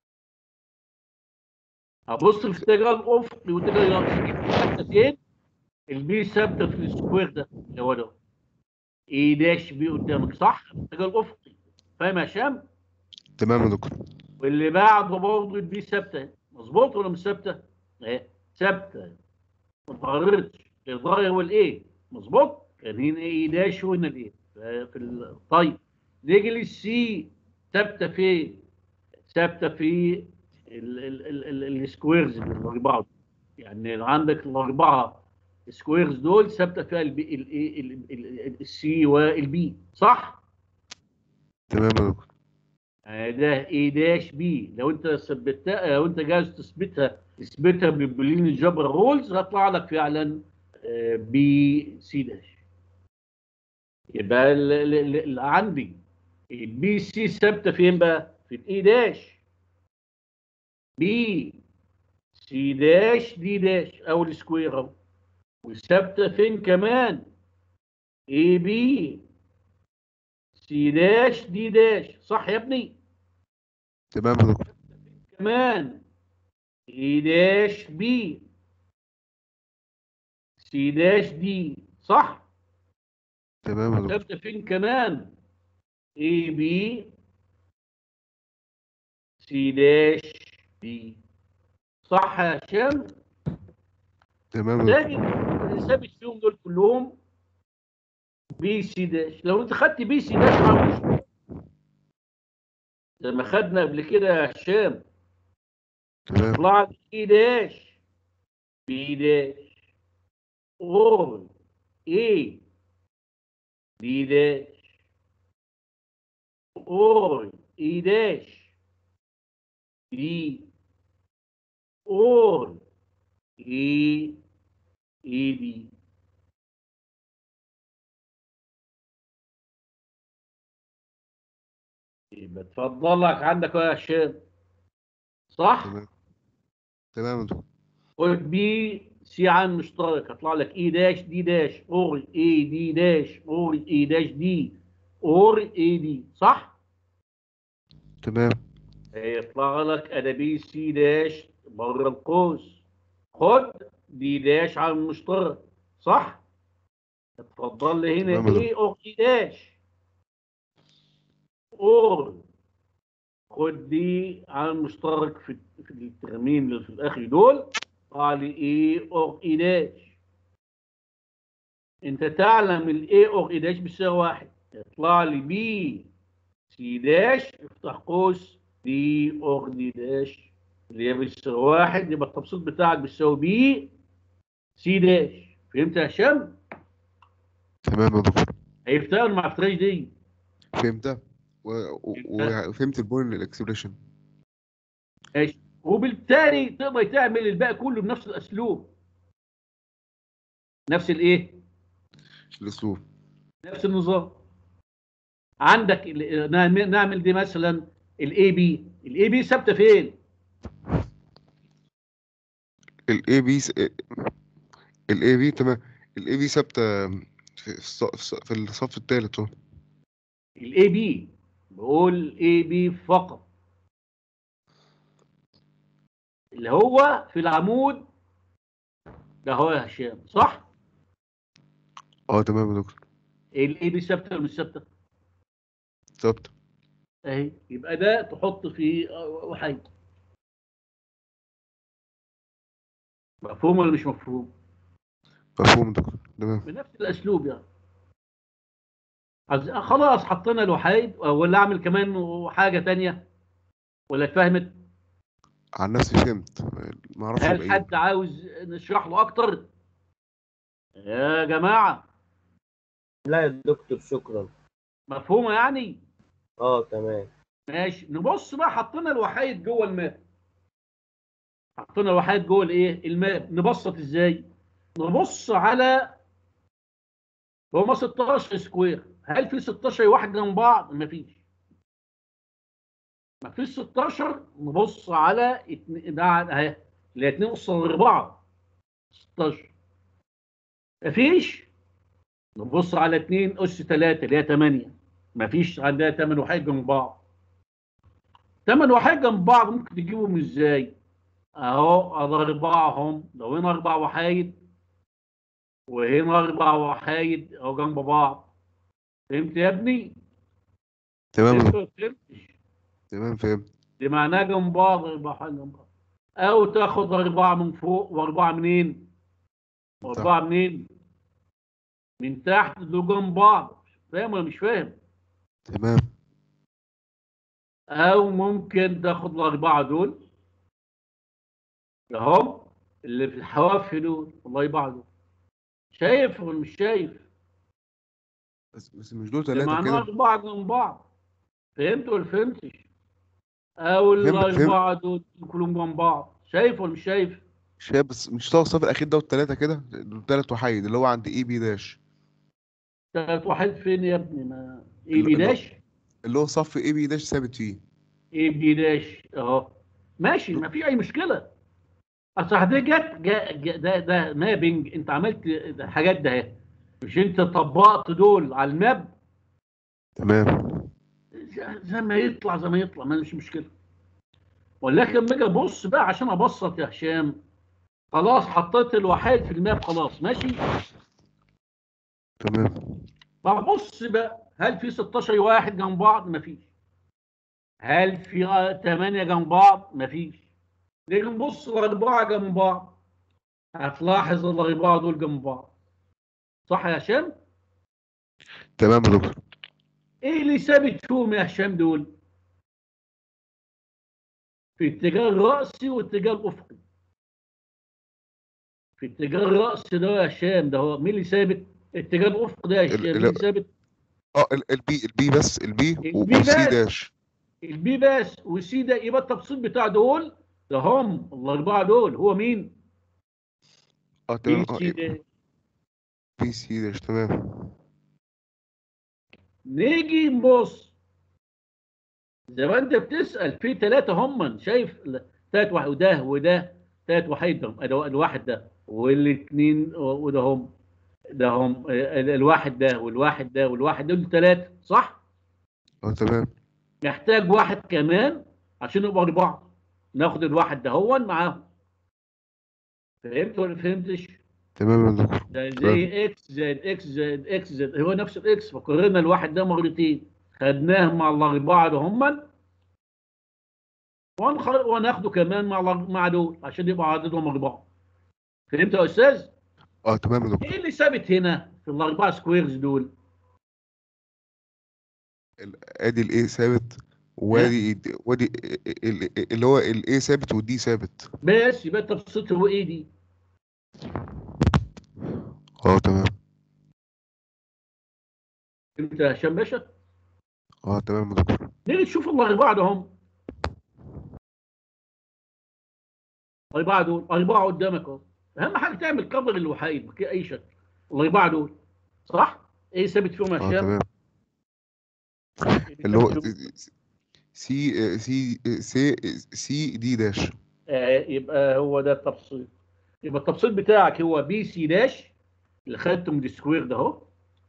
ابص في الاتجاه الافقي والاتجاه الراسي ثابته فين؟ البي ثابته في السكوير ده اللي هو ده اي داش بي قدامك صح؟ الاتجاه الافقي فاهم يا هشام؟ تمام يا دكتور واللي بعده برضه البي ثابته مظبوط ولا مش ثابته؟ اهي ثابته ما اتغيرتش الظاهر هو الايه مظبوط؟ كان هنا ايه داش وهنا الايه في ال- طيب نيجي للسي ثابته فين؟ ثابته في ال- ال- ال- ال- السكويرز الاربعه يعني عندك الاربعه سكويرز دول ثابته فيها البي الايه السي والبي صح؟ تمام يا دكتور آه، ده اي داش بي لو انت ثبتها لو انت جاهز تثبتها تثبتها ببولين الجبر رولز هيطلع لك فعلا آه، بي سي داش يبقى ال- ال- ال- اللي عندي البي سي ثابته فين بقى؟ في الاي داش بي سي داش دي داش او السكوير اهو وثابته فين كمان؟ اي بي سي داش دي داش صح يا ابني؟ تمام يا دكتور كمان اي داش بي سي داش دي صح تمام يا دكتور ثابته فين كمان اي بي سي داش دي صح يا هشام تمام يا تجد دكتور اللي ثابت فيهم دول كلهم بي سي داش لو انت خدت بي سي داش عاوز زي ما خدنا قبل كده يا هشام تمام طلع لي اي داش بي داش اور اي دي داش اور اي داش دي اور اي اي دي يبقى اتفضل لك عندك يا هشام صح؟ تمام تمام يا دكتور قلت بي سي عن مشترك هطلع لك اي داش دي داش اور اي دي داش اور اي داش دي اور اي دي صح؟ تمام هيطلع لك انا بي سي داش بره القوس خد دي داش على المشترك صح؟ اتفضل لي تمام يا هنا دكتور. ايه اور اي داش اور خد دي على المشترك في في الترمين اللي في الاخر دول طلع لي ايه اور اي داش انت تعلم الاي اور اي داش بيساوي واحد يطلع لي بي سي داش افتح قوس دي اور دي داش اللي هي بتساوي واحد يبقى التبسيط بتاعك بيساوي بي سي داش فهمت يا هشام؟ تمام يا دكتور عرفتها ولا ما عرفتهاش دي؟ فهمتها و- و- وفهمت البوين الاكسبريشن ماشي وبالتالي تقدر تعمل الباقي كله بنفس الاسلوب نفس الايه الاسلوب نفس النظام عندك ال- نعمل نعمل دي مثلا الاي بي الاي بي ثابته فين الاي بي الاي بي تمام الاي بي ثابته في الص- في الص- في الصف الثالث اهو الاي بي بقول اي بي فقط اللي هو في العمود ده هو يا هشام صح اه تمام يا دكتور الاي بي ثابته ولا مش ثابته ثابته اهي يبقى ده تحط فيه وحيد مفهوم ولا مش مفهوم مفهوم يا دكتور تمام بنفس الاسلوب يعني عايز- خلاص حطينا الوحيد ولا اعمل كمان حاجه تانية ولا اتفهمت عن نفسي فهمت ما اعرفش هل يبقى ايه حد عاوز نشرح له اكتر يا جماعه لا يا دكتور شكرا مفهومه يعني اه تمام ماشي نبص بقى حطينا الوحيد جوه الماب حطينا الوحيد جوه الايه الماب نبسط ازاي نبص على هما 16 سكوير هل في 16 واحد جنب بعض مفيش مفيش 16 نبص على اتنين ده اهي اللي 2 اس 4 16 مفيش نبص على 2 اس 3 اللي هي 8 مفيش عندها 8 وحيد جنب بعض 8 وحيد جنب بعض ممكن تجيبهم ازاي اهو اربعهم لو هنا اربع وحايد وهنا اربع وحايد اهو جنب بعض فهمت يا ابني؟ تمام يا فهمت دكتور ولا فهمتش؟ تمام فهمت دي معناها جنب بعض اربع وحايد جنب بعض او تاخد اربعه من فوق واربعه منين؟ واربعه منين؟ من تحت دول جنب بعض فاهم ولا مش فاهم؟ تمام او ممكن تاخد الاربعه دول اهم اللي في الحواف دول الله يبعده شايف ولا مش شايف بس, بس مش دول ده ثلاثة معناه كده اربعه جنب بعض فهمت ولا فهمتش او فهمت- الاربعه دول كلهم جنب بعض شايف ولا مش شايف شايف بس مش طاقة الصف الأخير ده والتلاتة كده دول تلات وحيد اللي هو عند اي بي داش تلات واحد فين يا ابني ما اي ال- بي ال- داش اللي هو صف اي بي داش ثابت فيه اي بي داش اهو ماشي ما في اي مشكله اصل ده جت جا- جا- ده ده مابنج انت عملت الحاجات ده اهي مش انت طبقت دول على الماب تمام زي- زي ما يطلع زي ما يطلع ما مش مشكله ولكن لما اجي ابص بقى عشان ابسط يا هشام خلاص حطيت الوحيد في الماب خلاص ماشي تمام ببص بقى هل في 16 واحد جنب بعض مفيش هل في 8 جنب بعض مفيش نيجي نبص الاربعه جنب بعض هتلاحظ الاربعه دول جنب بعض صح يا هشام تمام يا دكتور ايه اللي ثابت فيهم يا هشام دول في اتجاه الرأسي واتجاه الأفقي في اتجاه الرأسي ده يا هشام ده هو مين اللي ثابت اتجاه الأفق ده يا هشام ال- مين اللي ثابت اه ال- البي البي بس البي البي والسي بس. داش البي بس والسي ده يبقى التبسيط بتاع دول ده هم الأربعة دول هو مين؟ اه بي تمام سي اه ده بي سي داش تمام نيجي نبص زي ما انت بتسأل في ثلاثة هم شايف ثلاث واحد وده وده ثلاث وحيد هم ده الواحد ده والاثنين وده هم ده هم ال- الواحد ده والواحد ده والواحد دول ثلاثة صح؟ اه تمام نحتاج واحد كمان عشان نبقى أربعة ناخد الواحد ده هو معاهم فهمت ولا فهمتش؟ تمام يا دكتور ده زي اكس زائد اكس زائد اكس زائد هو نفس الاكس فكرنا الواحد ده مرتين خدناه مع الاربعه ده هم ونخ- وناخده كمان مع الأر- مع دول عشان يبقى عددهم اربعه فهمت يا استاذ؟ اه تمام يا دكتور ايه اللي ثابت هنا في الاربعه سكويرز دول؟ ادي الاي ثابت وادي وادي ال- ال- اللي هو الاي ثابت والدي ثابت بس يبقى التبسيط هو ايه دي؟ اه تمام فهمت يا هشام باشا؟ اه تمام يا دكتور نيجي نشوف الاربعه ده هم الاربعه دول اربعه قدامك اهو اهم حاجه تعمل كفر الوحيد بكي اي شكل الاربعه دول صح؟ ايه ثابت فيهم يا اه هشام؟ تمام إيه اللي هو ثابت فيهم؟ سي سي سي سي دي داش آه يبقى هو ده التبسيط يبقى التبسيط بتاعك هو بي سي داش اللي خدته من السكوير ده اهو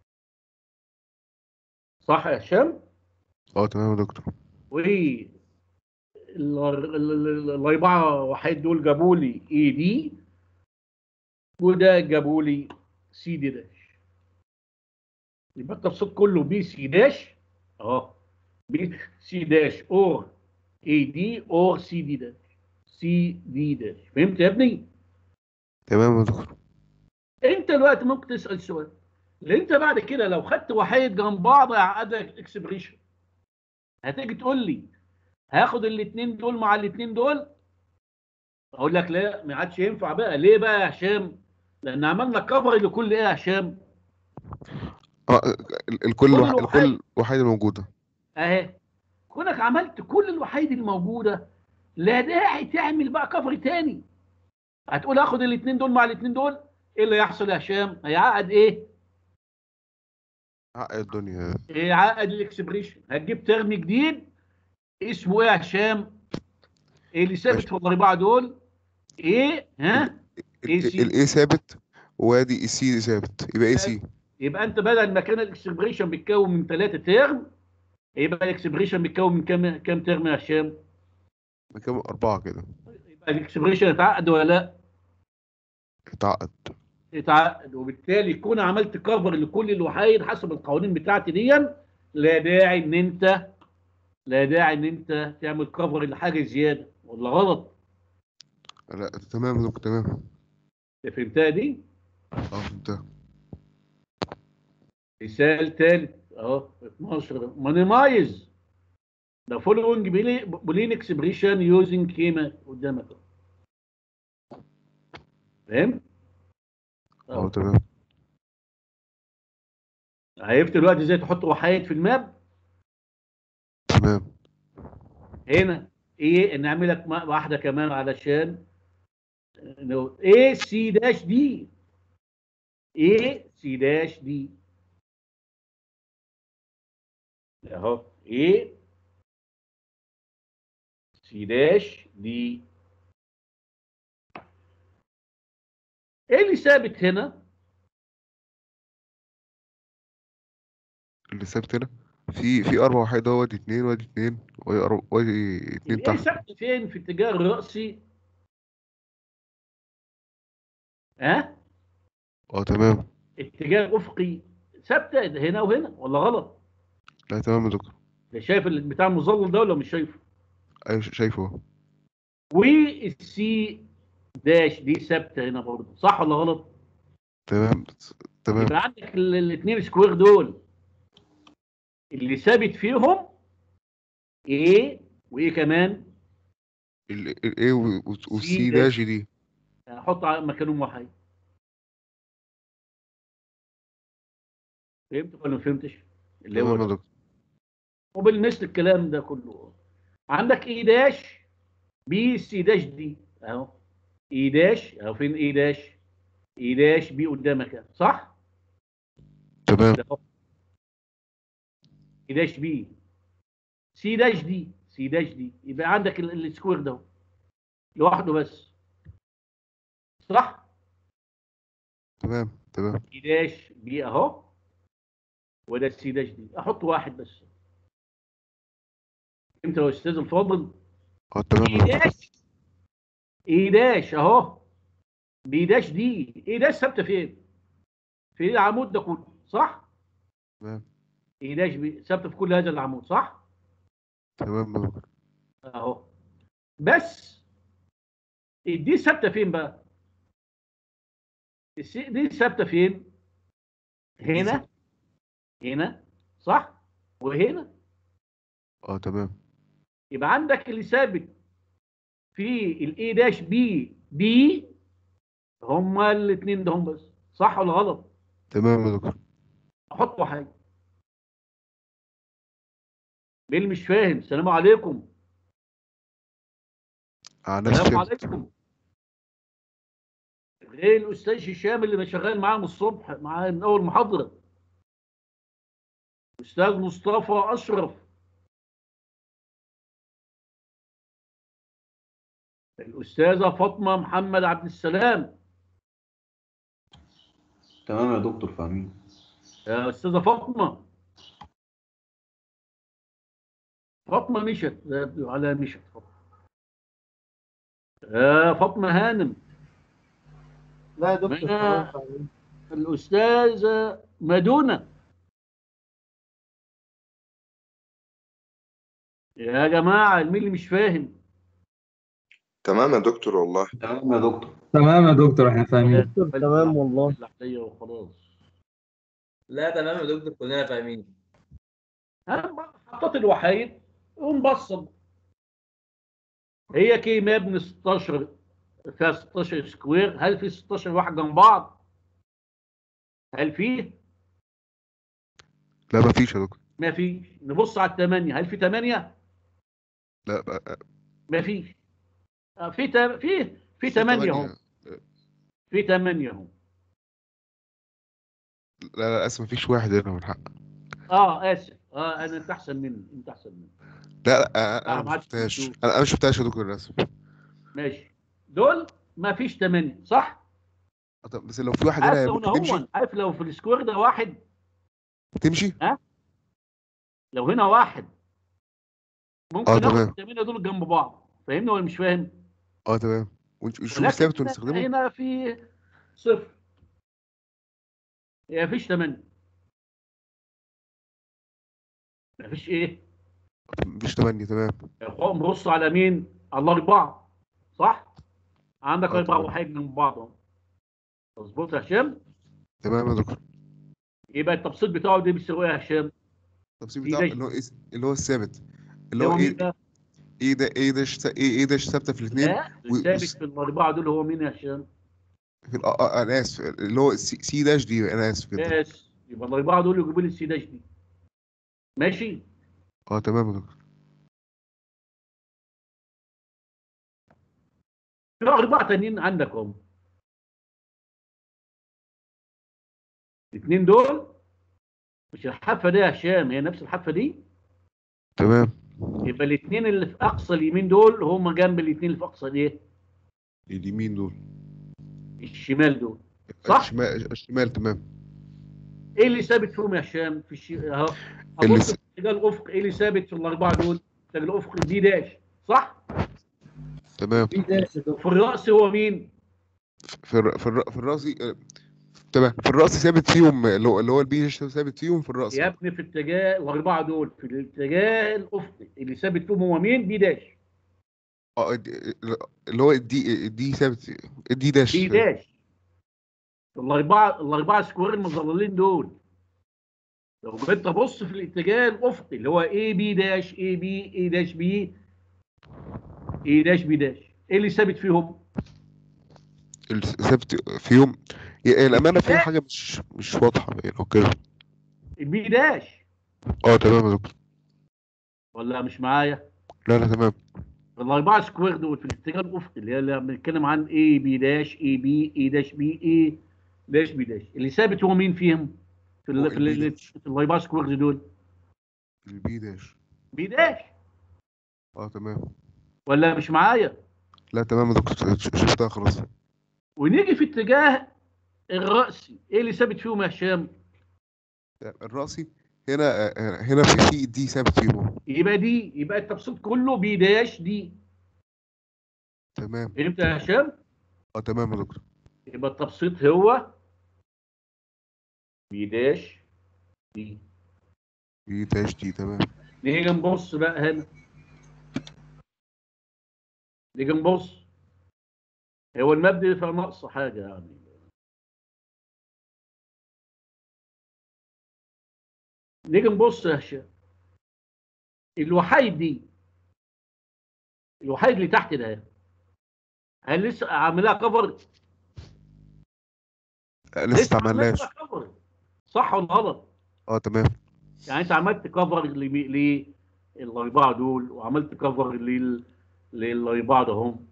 صح يا هشام؟ اه تمام يا دكتور و ال- ال- ال- الاربعه وحيد دول جابوا لي اي دي وده جابوا لي سي دي داش يبقى التبسيط كله بي سي داش اهو بي سي داش اور اي دي اور سي دي داش سي دي داش فهمت يا ابني؟ تمام يا دكتور انت دلوقتي ممكن تسال سؤال اللي انت بعد كده لو خدت وحيد جنب بعض هيعقد لك اكسبريشن هتيجي تقول لي هاخد الاثنين دول مع الاثنين دول اقول لك لا ما عادش ينفع بقى ليه بقى يا هشام لان عملنا كفر لكل ايه يا هشام اه ال- الكل كل وح... الوحيد. الكل وحيد موجودة اهي كونك عملت كل الوحيد الموجوده لا داعي تعمل بقى كفر تاني هتقول هاخد الاثنين دول مع الاثنين دول ايه اللي يحصل يا هشام هيعقد ايه عقد الدنيا يعقد الاكسبريشن هتجيب ترم جديد اسمه ايه يا هشام ايه اللي ثابت ماشي. في الاربعه دول ايه ها اي سي الاي ثابت وادي السي ثابت يبقى اي سي يبقى انت بدل ما كان الاكسبريشن بيتكون من ثلاثه ترم يبقى الاكسبريشن بيتكون من كام كام ترم يا هشام بكام أربعة كده يبقى الاكسبريشن اتعقد ولا لا اتعقد اتعقد وبالتالي يكون عملت كفر لكل الوحيد حسب القوانين بتاعتي دي لا داعي ان انت لا داعي ان انت تعمل كفر لحاجه زياده ولا غلط لا تمام يا دكتور تمام انت فهمتها دي اه فهمتها مثال ثالث اهو 12 مانيمايز ذا فولوينج بولين اكسبريشن يوزنج كيما قدامك أهو. فاهم؟ اه أهو. تمام عرفت دلوقتي ازاي تحط وحايد في الماب تمام هنا ايه نعمل لك م- واحده كمان علشان نو ايه سي داش دي ايه سي داش دي اهو ايه سي داش دي ايه اللي ثابت هنا اللي ثابت هنا في في أربع وحيد اهو وادي اتنين وادي اتنين وادي أربع- وادي اتنين الايه تحت ثابت فين في اتجاه الرأسي ها اه تمام اتجاه الافقي ثابته هنا وهنا ولا غلط لا تمام يا دكتور ده شايف اللي بتاع المظلل ده ولا مش شايفه ايوه ش- شايفه اهو والسي داش دي ثابته هنا برضه صح ولا غلط تمام تمام يبقى عندك الاثنين سكوير دول اللي ثابت فيهم ايه وايه كمان الايه والسي سي داش دي هحط على مكانهم واحد فهمت ولا ما فهمتش اللي هو تمام يا ده. دكتور وبالمثل الكلام ده كله عندك اي داش بي سي داش دي اهو اي داش اهو فين اي داش اي داش بي قدامك أهو، صح تمام ده أهو. اي داش بي سي داش دي سي داش دي يبقى عندك ال- السكوير ده أهو. لوحده بس صح تمام تمام سي داش بي اهو وده السي داش دي احط واحد بس انت يا استاذ الفاضل اه تمام اي يا دكتور داش اي داش اهو بي داش دي اي داش ثابته فين؟ في العمود ده كله صح؟ تمام اي داش بي ثابته في كل هذا العمود صح؟ تمام يا دكتور اهو بس دي ثابته فين بقى؟ السي- دي ثابته فين؟ هنا هنا صح؟ وهنا اه تمام يبقى عندك اللي ثابت في الاي داش بي دي هما الاثنين ده هم بس صح ولا غلط؟ تمام يا دكتور احط حاجه مين اللي مش فاهم السلام عليكم على نفس السلام فهمت عليكم غير الاستاذ هشام اللي شغال معاه من الصبح معاه من اول محاضره أستاذ مصطفى أشرف الأستاذة فاطمة محمد عبد السلام تمام يا دكتور فاهمين يا أستاذة فاطمة فاطمة مشت لا، على مشت فاطمة يا فاطمة هانم لا يا دكتور ما- تمام فاهمين. الأستاذة مدونة يا جماعة مين اللي مش فاهم تمام يا دكتور والله تمام يا دكتور تمام يا دكتور احنا فاهمين دكتور تمام والله اللحظية وخلاص لا تمام يا دكتور كلنا فاهمين أنا حطيت الوحيد ومبصم هي كي مبني 16 فيها 16 سكوير هل في 16 واحد جنب بعض؟ هل فيه؟ لا مفيش يا دكتور ما فيش نبص على الثمانية هل في ثمانية؟ لا بقى- ما فيش آه، في تا- في في ثمانية اهو في ثمانية اهو لا لا اسف مفيش واحد هنا من حق اه اسف اه انا انت احسن مني انت احسن مني لا لا انا آه، أنا ما ما عادش شفتهاش بتشوف. انا أنا ما شفتهاش يا دكتور للاسف ماشي دول ما فيش ثمانية صح؟ آه، طب بس لو في واحد عارف هنا لو ممكن هو تمشي عارف لو في السكوير ده واحد تمشي لو هنا واحد ممكن آه، ناخد تمام. الثمانية دول جنب بعض فاهمني ولا مش فاهم؟ اه تمام ونشوف ولكن ثابت هنا- ونستخدمه هنا في صفر ما فيش ثمانية ما فيش ايه؟ مفيش تمانية تمام اخوان بص على مين؟ على الاربعة صح؟ عندك آه، اربع تمام. وحيد جنب بعض اهو مظبوط يا هشام؟ تمام يا دكتور يبقى التبسيط بتاعه ده بيساوي ايه يا هشام؟ التفصيل في بتاعه داش. اللي هو إيه اللي هو الثابت اللي هو هو مين ايه ده؟ ايه ده ايه داش ايه ايه داش ثابته في الاثنين لا و- الثابت وس- في الاربعة دول هو مين يا هشام؟ في ال- آه آه، انا اسف اللي هو سي, سي داش دي انا اسف جدا بس يبقى الاربعة دول يجيبوا لي السي داش دي ماشي؟ اه تمام يا دكتور في أربعة تانيين عندك هم الاثنين دول مش الحافة دي يا هشام هي نفس الحافة دي تمام يبقى الاثنين اللي في أقصى اليمين دول هم جنب الاثنين اللي في أقصى الايه؟ اليمين دول الشمال دول صح؟ الشمال الشمال تمام ايه اللي ثابت فيهم يا هشام في الش... اهو اللي ابص س- في اتجاه الافق ايه اللي ثابت في الاربعه دول؟ اتجاه الافق دي داش صح؟ تمام في داش يا دكتور وفي الراس هو مين؟ في الر... في, الر... في الراسي آه، تمام في الراس ثابت فيهم اللي هو اللي هو البي داش ثابت فيهم في الراس يا ابني في اتجاه الاربعه دول في الاتجاه الافقي اللي ثابت فيهم هو مين؟ دي داش اه الد- اللي هو الدي الدي ثابت الدي داش دي داش الاربعه الاربعه سكوير المظللين دول لو جيت تبص في الاتجاه الافقي اللي هو اي بي داش اي بي اي داش بي اي داش بي داش ايه اللي ثابت فيهم؟ ال- ثابت فيهم هي الامانه في حاجه مش مش واضحه يعني او كده البي داش اه تمام يا دكتور ولا مش معايا؟ لا لا تمام الاربعه سكوير دول في الاتجاه الافقي اللي هي اللي بنتكلم عن اي بي داش اي بي اي داش بي اي داش بي داش اللي ثابت هو مين فيهم؟ في هو ال- في, البي ال- داش. في الاربعه سكويرز دول البي داش بي داش اه تمام ولا مش معايا؟ لا تمام يا دكتور ش- شفتها خلاص ونيجي في اتجاه الرأسي ايه اللي ثابت فيهم يا هشام؟ الراسي هنا آه، هنا في في دي ثابت فيهم يبقى دي يبقى التبسيط كله بي داش دي تمام فهمت يا هشام؟ اه تمام يا دكتور يبقى التبسيط هو بي داش دي بي داش دي تمام نيجي نبص بقى هنا نيجي نبص هو المبدأ فيها نقص حاجة يعني نيجي نبص يا هشام الوحيد دي الوحيد اللي تحت ده هل لسه عاملها كفر؟ آه، لسه ما عملناش عاملها cover. صح ولا غلط؟ اه تمام يعني انت عملت كفر للاربعه دول وعملت كفر لل للاربعه ده هم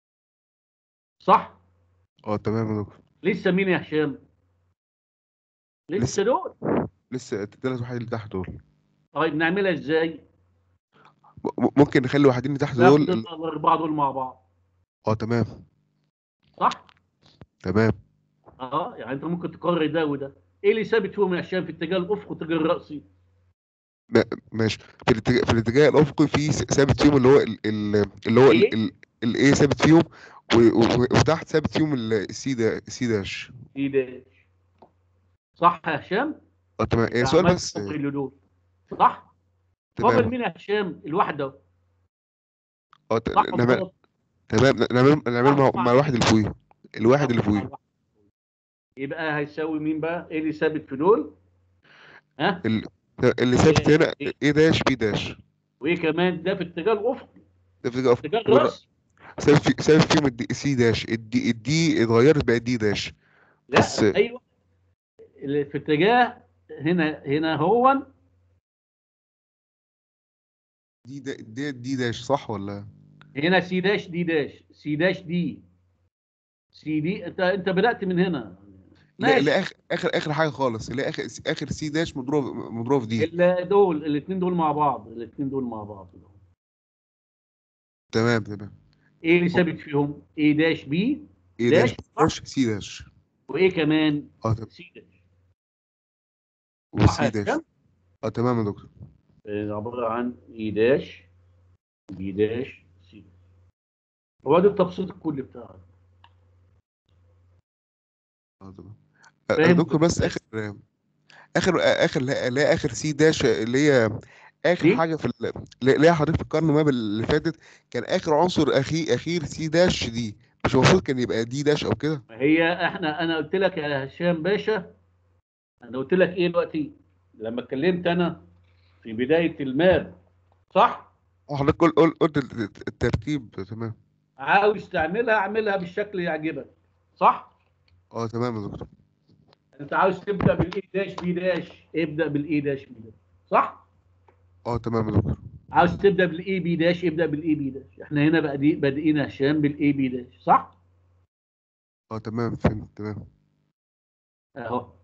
صح؟ اه تمام يا دكتور لسه مين يا هشام؟ لسه دول لسه الثلاث وحيد اللي تحت دول طيب نعملها ازاي؟ م- م- ممكن نخلي الوحيدين اللي تحت ناخد دول الاربعه دول مع بعض اه تمام صح؟ تمام اه يعني انت ممكن تقرر ده وده ايه اللي ثابت فيهم يا هشام في اتجاه الافق والاتجاه الراسي؟ ماشي في الاتجاه في الاتجاه الافقي في س- ثابت فيهم اللي هو ال- ال- اللي هو إيه؟ الايه ثابت فيهم و- و- وتحت ثابت فيهم السي دا السي داش دي داش صح يا هشام؟ اه تمام يبقى إيه سؤال عملت بس افقي لدول صح؟ فاضل تمام مين يا هشام؟ الواحده اه ت- صح ولا نعمل غلط؟ تمام نعمل نعمل مع, صح. مع الواحد اللي فوقيه الواحد اللي فوقيه يبقى هيساوي مين بقى؟ ايه اللي ثابت في دول؟ ها؟ ال- اللي ثابت إيه؟ هنا إيه؟ ايه داش بي داش وايه كمان؟ ده في اتجاه الافقي ده في الاتجاه اتجاه الافقي الراسي ثابت في ثابت فيهم الدي سي داش الدي الدي اتغيرت بقت دي داش لا بس- ايوه اللي في اتجاه هنا هنا هو دي دا دي, دي داش صح ولا هنا سي داش دي داش سي داش دي سي دي انت انت بدات من هنا لا ماشي لا اخر اخر اخر حاجه خالص اللي هي اخر اخر سي داش مضروب مضروب في دي ال- دول الاثنين دول مع بعض الاثنين دول مع بعض تمام تمام ايه اللي ثابت فيهم؟ ايه داش بي ايه داش، داش صح؟ داش سي داش وايه كمان؟ اه تمام سي داش وسي يا داش هشام؟ اه تمام يا دكتور آه، عباره عن اي داش بي داش سي داش هو ده التبسيط الكلي بتاعك اه تمام آه، فاهم؟ دكتور بس اخر اخر اخر لا لا اخر سي داش اللي هي اخر دي؟ حاجه في ال- اللي هي حضرتك في القرن ما اللي فاتت كان اخر عنصر اخير اخير سي داش دي مش المفروض كان يبقى دي داش او كده ما هي احنا انا قلت لك يا هشام باشا انا قلت لك ايه دلوقتي لما اتكلمت انا في بدايه الماب صح اه حضرتك قل- قل- قلت الت- الترتيب تمام عاوز تعملها اعملها بالشكل اللي يعجبك صح اه تمام يا دكتور انت عاوز تبدا بالاي داش بي داش ابدا بالاي داش بي داش صح اه تمام يا دكتور عاوز تبدا بالاي بي داش ابدا بالاي بي داش احنا هنا بادئ- بادئين يا هشام بالاي بي داش صح اه تمام فهمت تمام اهو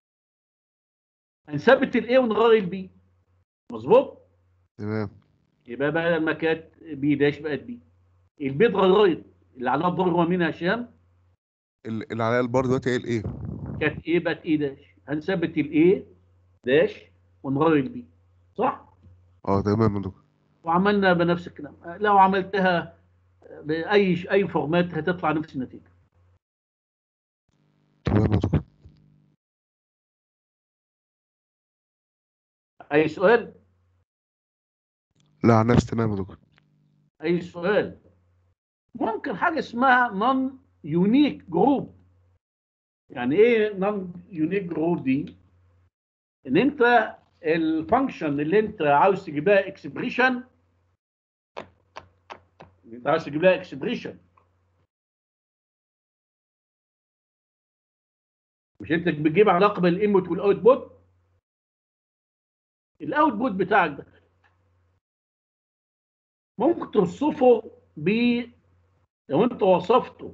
هنثبت الاي ونغير البي مظبوط تمام يبقى بقى لما كانت بي داش بقت بي البي اتغيرت اللي عليها الدور هو مين يا هشام ال- اللي عليها البار دلوقتي هي الايه كانت ايه بقت ايه داش هنثبت الاي داش ونغير البي صح اه تمام يا دكتور وعملنا بنفس الكلام لو عملتها باي اي فورمات هتطلع نفس النتيجه تمام يا دكتور اي سؤال لا عن نفس تمام يا دكتور اي سؤال ممكن حاجه اسمها نون يونيك جروب يعني ايه نون يونيك جروب دي ان انت الفانكشن اللي انت عاوز تجيب لها اكسبريشن انت عاوز تجيب لها اكسبريشن مش انت بتجيب علاقه بين الانبوت والاوتبوت الاوتبوت بتاعك ده ممكن توصفه ب لو انت وصفته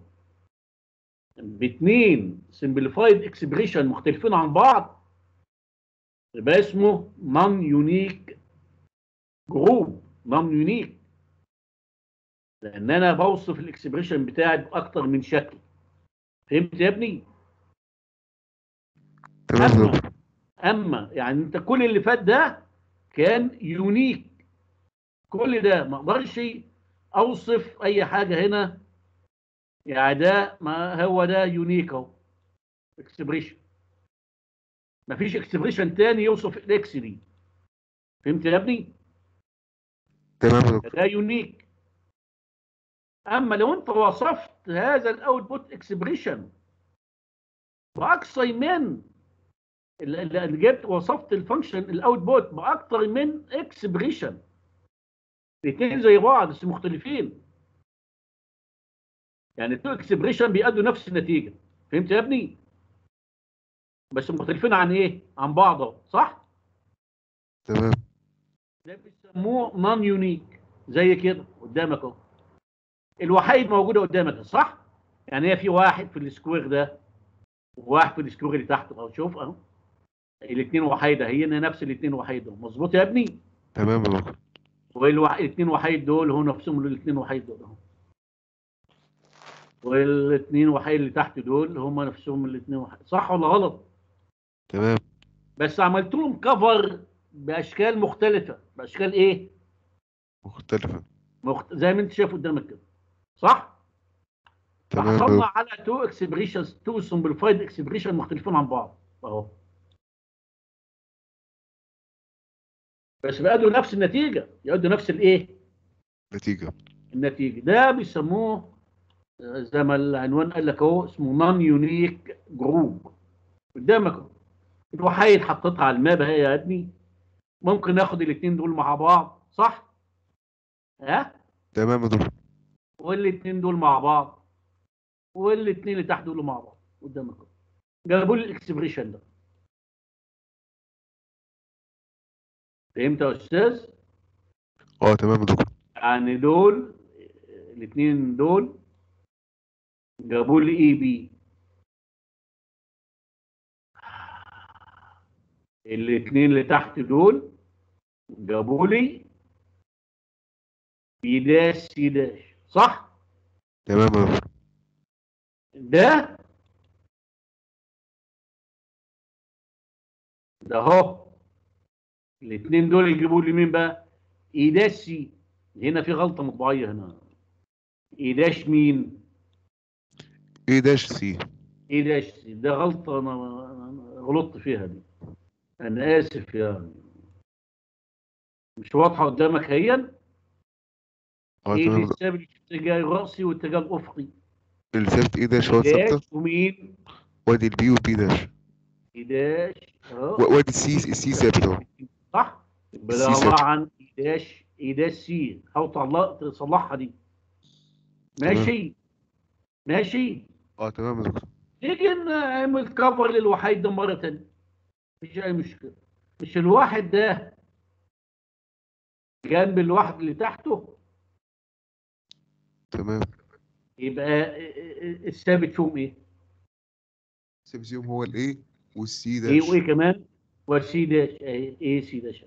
باثنين سمبليفايد اكسبريشن مختلفين عن بعض يبقى اسمه نون يونيك جروب نون يونيك لان انا بوصف الاكسبريشن بتاعي باكتر من شكل فهمت يا ابني تمام يا اما دكتور اما يعني انت كل اللي فات ده كان يونيك كل ده ما اقدرش اوصف اي حاجه هنا يعني ده ما هو ده يونيك اهو اكسبريشن مفيش اكسبريشن تاني يوصف الاكس دي فهمت يا ابني تمام يا دكتور ده يونيك اما لو انت وصفت هذا الاوتبوت اكسبريشن باقصى من اللي اللي جبت وصفت الفانكشن الاوتبوت باكتر من اكسبريشن الاثنين زي بعض بس مختلفين يعني التو اكسبريشن بيأدوا نفس النتيجه فهمت يا ابني بس مختلفين عن ايه عن بعض أهو، صح تمام ده بيسموه نون يونيك زي كده قدامك اهو الوحيد موجوده قدامك صح يعني هي في واحد في السكوير ده وواحد في السكوير اللي تحته اهو شوف اهو الاثنين وحيده هي نفس الاثنين وحيده مظبوط يا ابني تمام يا دكتور والاثنين وحيد دول هو نفسهم الاثنين وحيد دول اهو والاثنين وحيد اللي تحت دول هم نفسهم الاثنين وحيد صح ولا غلط تمام بس عملت لهم كفر باشكال مختلفه باشكال ايه مختلفة مخت... زي ما انت شايف قدامك كده صح تمام يا فحصلنا دكتور على تو اكسبريشنز تو سمبليفايد اكسبريشن مختلفين عن بعض اهو بس بيأدوا نفس النتيجه يأدوا نفس الايه نتيجة النتيجه ده بيسموه آه، زي ما العنوان قال لك اهو اسمه نون يونيك جروب قدامك اهو الوحيد حطيتها على الماب اهي يا ابني ممكن ناخد الاثنين دول مع بعض صح ها تمام يا دكتور والاثنين دول مع بعض والاثنين اللي تحت دول مع بعض قدامك اهو. جابوا لي الاكسبريشن ده فهمت يا استاذ اه تمام يا دكتور يعني دول الاثنين دول جابوا لي اي بي الاثنين اللي تحت دول جابوا لي بي داش سي داش صح تمام يا دكتور ده ده اهو الاثنين دول يجيبوا لي مين بقى اي داش سي هنا في غلطه مطبعيه هنا اي داش مين ايه داش سي اي داش سي ده غلطه انا أنا غلطت فيها دي انا اسف يعني مش واضحه قدامك هي اه ايه تمام اللي يا دكتور. ساب الاتجاه الراسي والاتجاه الافقي اللي ثابت ايه داش هو ثابتة داش ومين وادي البي والبي داش اي داش اهو و- وادي السي السي ثابت اهو صح يبقى ده سي عباره ست. عن اي داش اي داش سي حاول تطلع- تصلحها دي ماشي ماشي اه تمام يا دكتور نيجي نعمل كفر للوحيد ده مره ثانيه مفيش اي مشكله مش الواحد ده جنب الواحد اللي تحته تمام يبقى الثابت فيهم ايه؟ ثابت فيهم هو الايه والسي ايه داش وايه كمان؟ والسي داش ايه ايه سي داش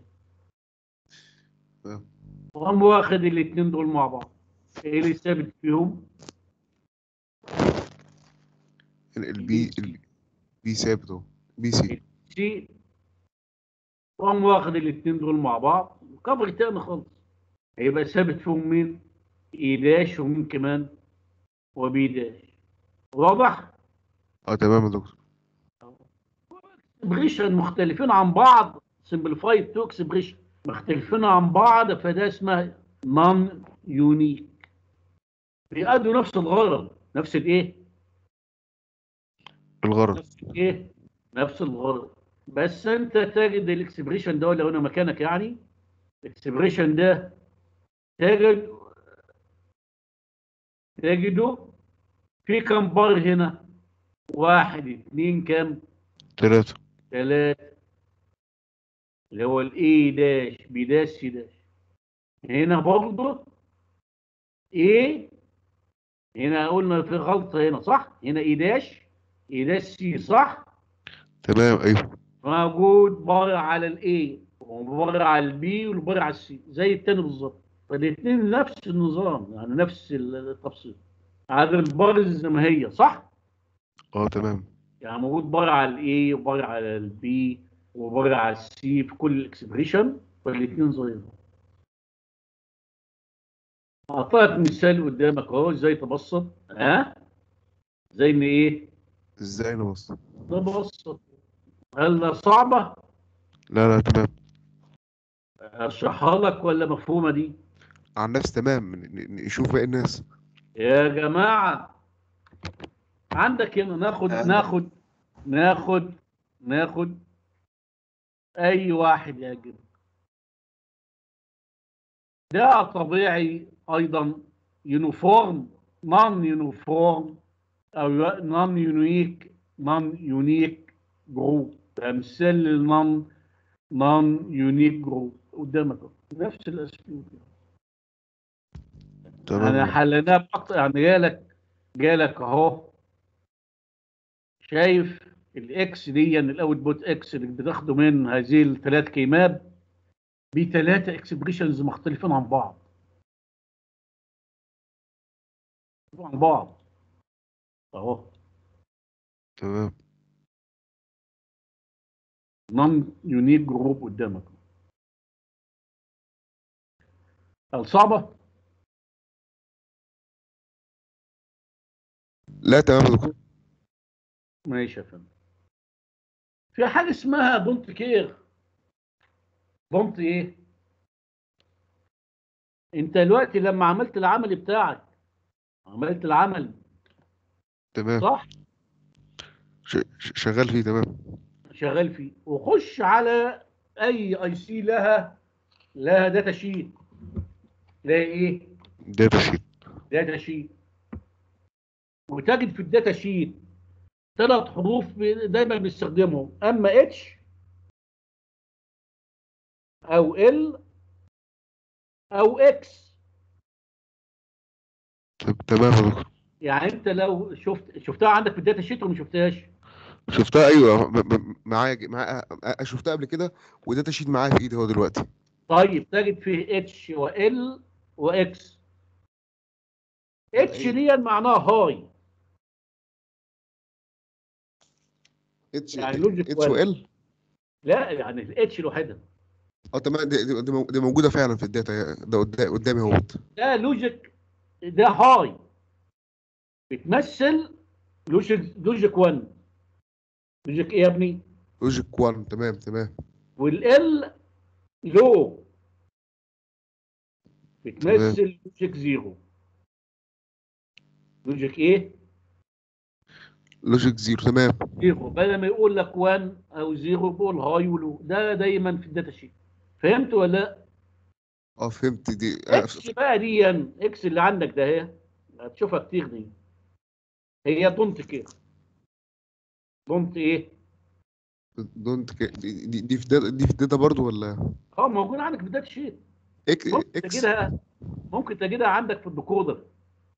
تمام. وقام واخد الاثنين دول مع بعض ايه اللي ثابت فيهم؟ ال- البي البي ثابت اهو بي سي سي وقام واخد الاثنين دول مع بعض وكفر تاني خالص هيبقى ثابت فيهم مين؟ اي داش ومين كمان؟ وبي داش واضح؟ اه تمام يا دكتور اكسبريشن مختلفين عن بعض سمبليفايد تو اكسبريشن مختلفين عن بعض فده اسمها نون يونيك بيأدوا نفس الغرض نفس الايه؟ الغرض نفس الايه؟ نفس الغرض بس انت تجد الاكسبريشن ده لو انا مكانك يعني الاكسبريشن ده تجد تجده في كم بار هنا؟ واحد اثنين كام؟ ثلاثة ثلاثة اللي هو الاي داش بي داش سي داش هنا برضه ايه هنا قلنا في غلطة هنا صح هنا اي داش اي داش سي صح تمام ايوه موجود بار على الاي وبار على البي والبار على السي زي التاني بالظبط فالاثنين نفس النظام يعني نفس التفصيل هذا البار زي ما هي صح اه تمام يعني موجود بار على الاي وبار على البي وبار على السي في كل الاكسبريشن فالاثنين زي بعض. اعطاك مثال قدامك اهو ازاي تبسط ها زي ان ايه ازاي نبص تبسط هل صعبه لا لا تمام اشرحها لك ولا مفهومه دي عن نفس تمام ن- ن- نشوف باقي الناس يا جماعه عندك هنا ناخد ناخد ناخد ناخد اي واحد يعجبك ده طبيعي ايضا يونيفورم نون يونيفورم او نون يونيك نون يونيك جروب ده مثال للنون نون يونيك جروب قدامك أهو. نفس الاسلوب انا تمام حليناه باكتر يعني جالك جالك اهو شايف الاكس دي الاوت بوت اكس اللي بتاخده من هذه الثلاث كيمات بثلاثه اكسبريشنز مختلفين عن بعض عن بعض اهو تمام نون يونيك جروب قدامك الصعبه لا تمام يا دكتور ماشي يا فندم في حاجه اسمها دونت كير دونت ايه انت دلوقتي لما عملت العمل بتاعك عملت العمل تمام صح ش- ش- شغال فيه تمام شغال فيه وخش على اي اي سي لها لها داتا شيت لها ايه داتا شيت داتا شيت وتجد في الداتا شيت ثلاث حروف ب- دايما بنستخدمهم اما اتش او ال او اكس طب تمام يا دكتور يعني انت لو شفت شفتها عندك في الداتا شيت ولا ما شفتهاش شفتها ايوه م- م- معايا معايا أ- شفتها قبل كده وداتا شيت معايا في ايدي هو دلوقتي طيب تجد فيه اتش وال واكس اتش دي معناها هاي اتش يعني لوجيك اتش وال لا يعني الاتش لوحدها اه تمام دي, دي, دي مو- دي موجوده فعلا في الداتا ده قدام قدامي اهوت ده لوجيك ده هاي بتمثل لوجيك لوجيك 1 لوجيك ايه يا ابني لوجيك 1 تمام تمام والال لو بتمثل لوجيك زيرو لوجيك ايه لوجيك زيرو تمام زيرو بدل ما يقول لك 1 او زيرو بيقول هاي ولو ده دايما في الداتا شيت فهمت ولا لا اه فهمت دي آه، اكس بقى دي اكس اللي عندك ده هي هتشوفها كتير دي هي دونت كده دونت ايه دونت ك- دي, دي, دي في داتا دي في داتا برضو ولا اه موجود عندك في الداتا شيت إك ممكن اكس تجدها ممكن تجدها عندك في الديكودر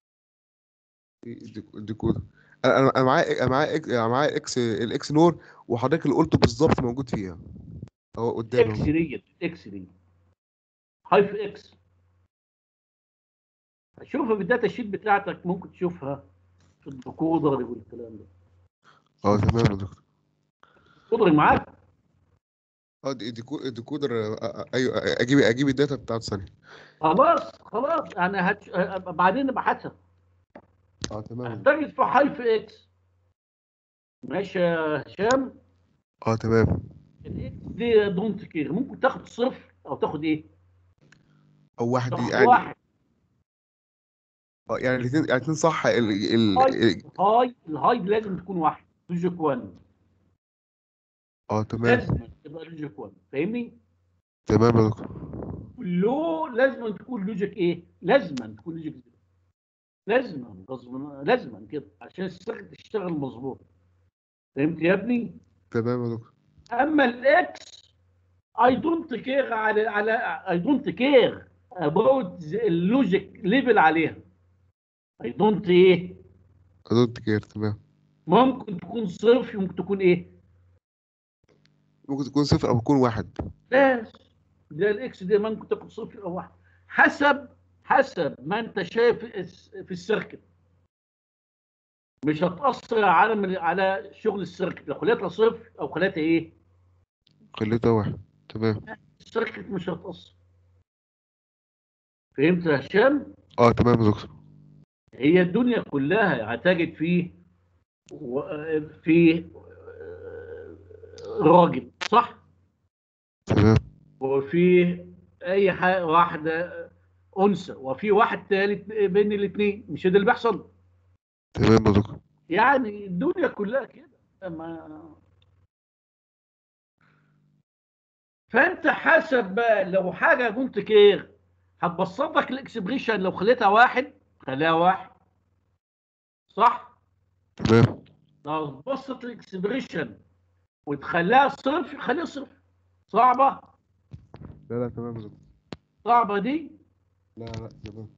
الديكودر انا انا أنا معايا أنا معايا إك- أنا معايا اكس الاكس نور وحضرتك اللي قلته بالظبط موجود فيها اهو قدامي اكس أهو. ديت اكس دي هايف اكس شوفها في الداتا شيت بتاعتك ممكن تشوفها في الديكودر والكلام ده اه تمام يا دكتور الديكودر معاك اه دي- ديكو- الديكودر آه، آه، ايوه آه، اجيب اجيب الداتا بتاعت ثانيه خلاص خلاص انا هتش... بعدين نبحثها اه تمام هتجد في هايف اكس ماشي يا هشام اه تمام الاكس دي دونت كير ممكن تاخد صفر او تاخد ايه؟ او واحد تاخد يعني واحد اه يعني الاثنين يعني الاثنين صح ال ال هاي ال- هاي الهاي لازم تكون واحد لوجيك 1 اه تمام لازم تبقى لوجيك 1 فاهمني؟ تمام يا دكتور لو لازم تكون لوجيك ايه؟ لازم تكون لوجيك زيرو لازم غصب لازم كده عشان السيركت تشتغل مظبوط فهمت يا ابني؟ تمام يا دكتور اما الاكس اي دونت كير على على اي دونت كير اباوت اللوجيك ليفل عليها اي دونت ايه دونت كير تمام ممكن تكون صفر ممكن تكون ايه ممكن تكون صفر او تكون واحد بس ده الاكس دي ممكن تكون صفر او واحد حسب حسب ما انت شايف الس- في السيركت مش هتأثر على على شغل السيركت لو خليتها صفر او خليتها ايه خليتها واحد تمام السيركت مش هتأثر فهمت يا هشام؟ اه تمام يا دكتور هي الدنيا كلها هتجد فيه و- فيه راجل صح تمام وفي اي حاجه واحده انثى وفي واحد ثالث بين الاثنين مش ده اللي بيحصل تمام يا دكتور يعني الدنيا كلها كده ما فانت حسب بقى لو حاجه كنت كير هتبسط لك الاكسبريشن لو خليتها واحد خليها واحد صح تمام لو تبسط الاكسبريشن وتخليها صفر خليها صفر صعبه لا لا تمام يا دكتور صعبه دي لا لا تمام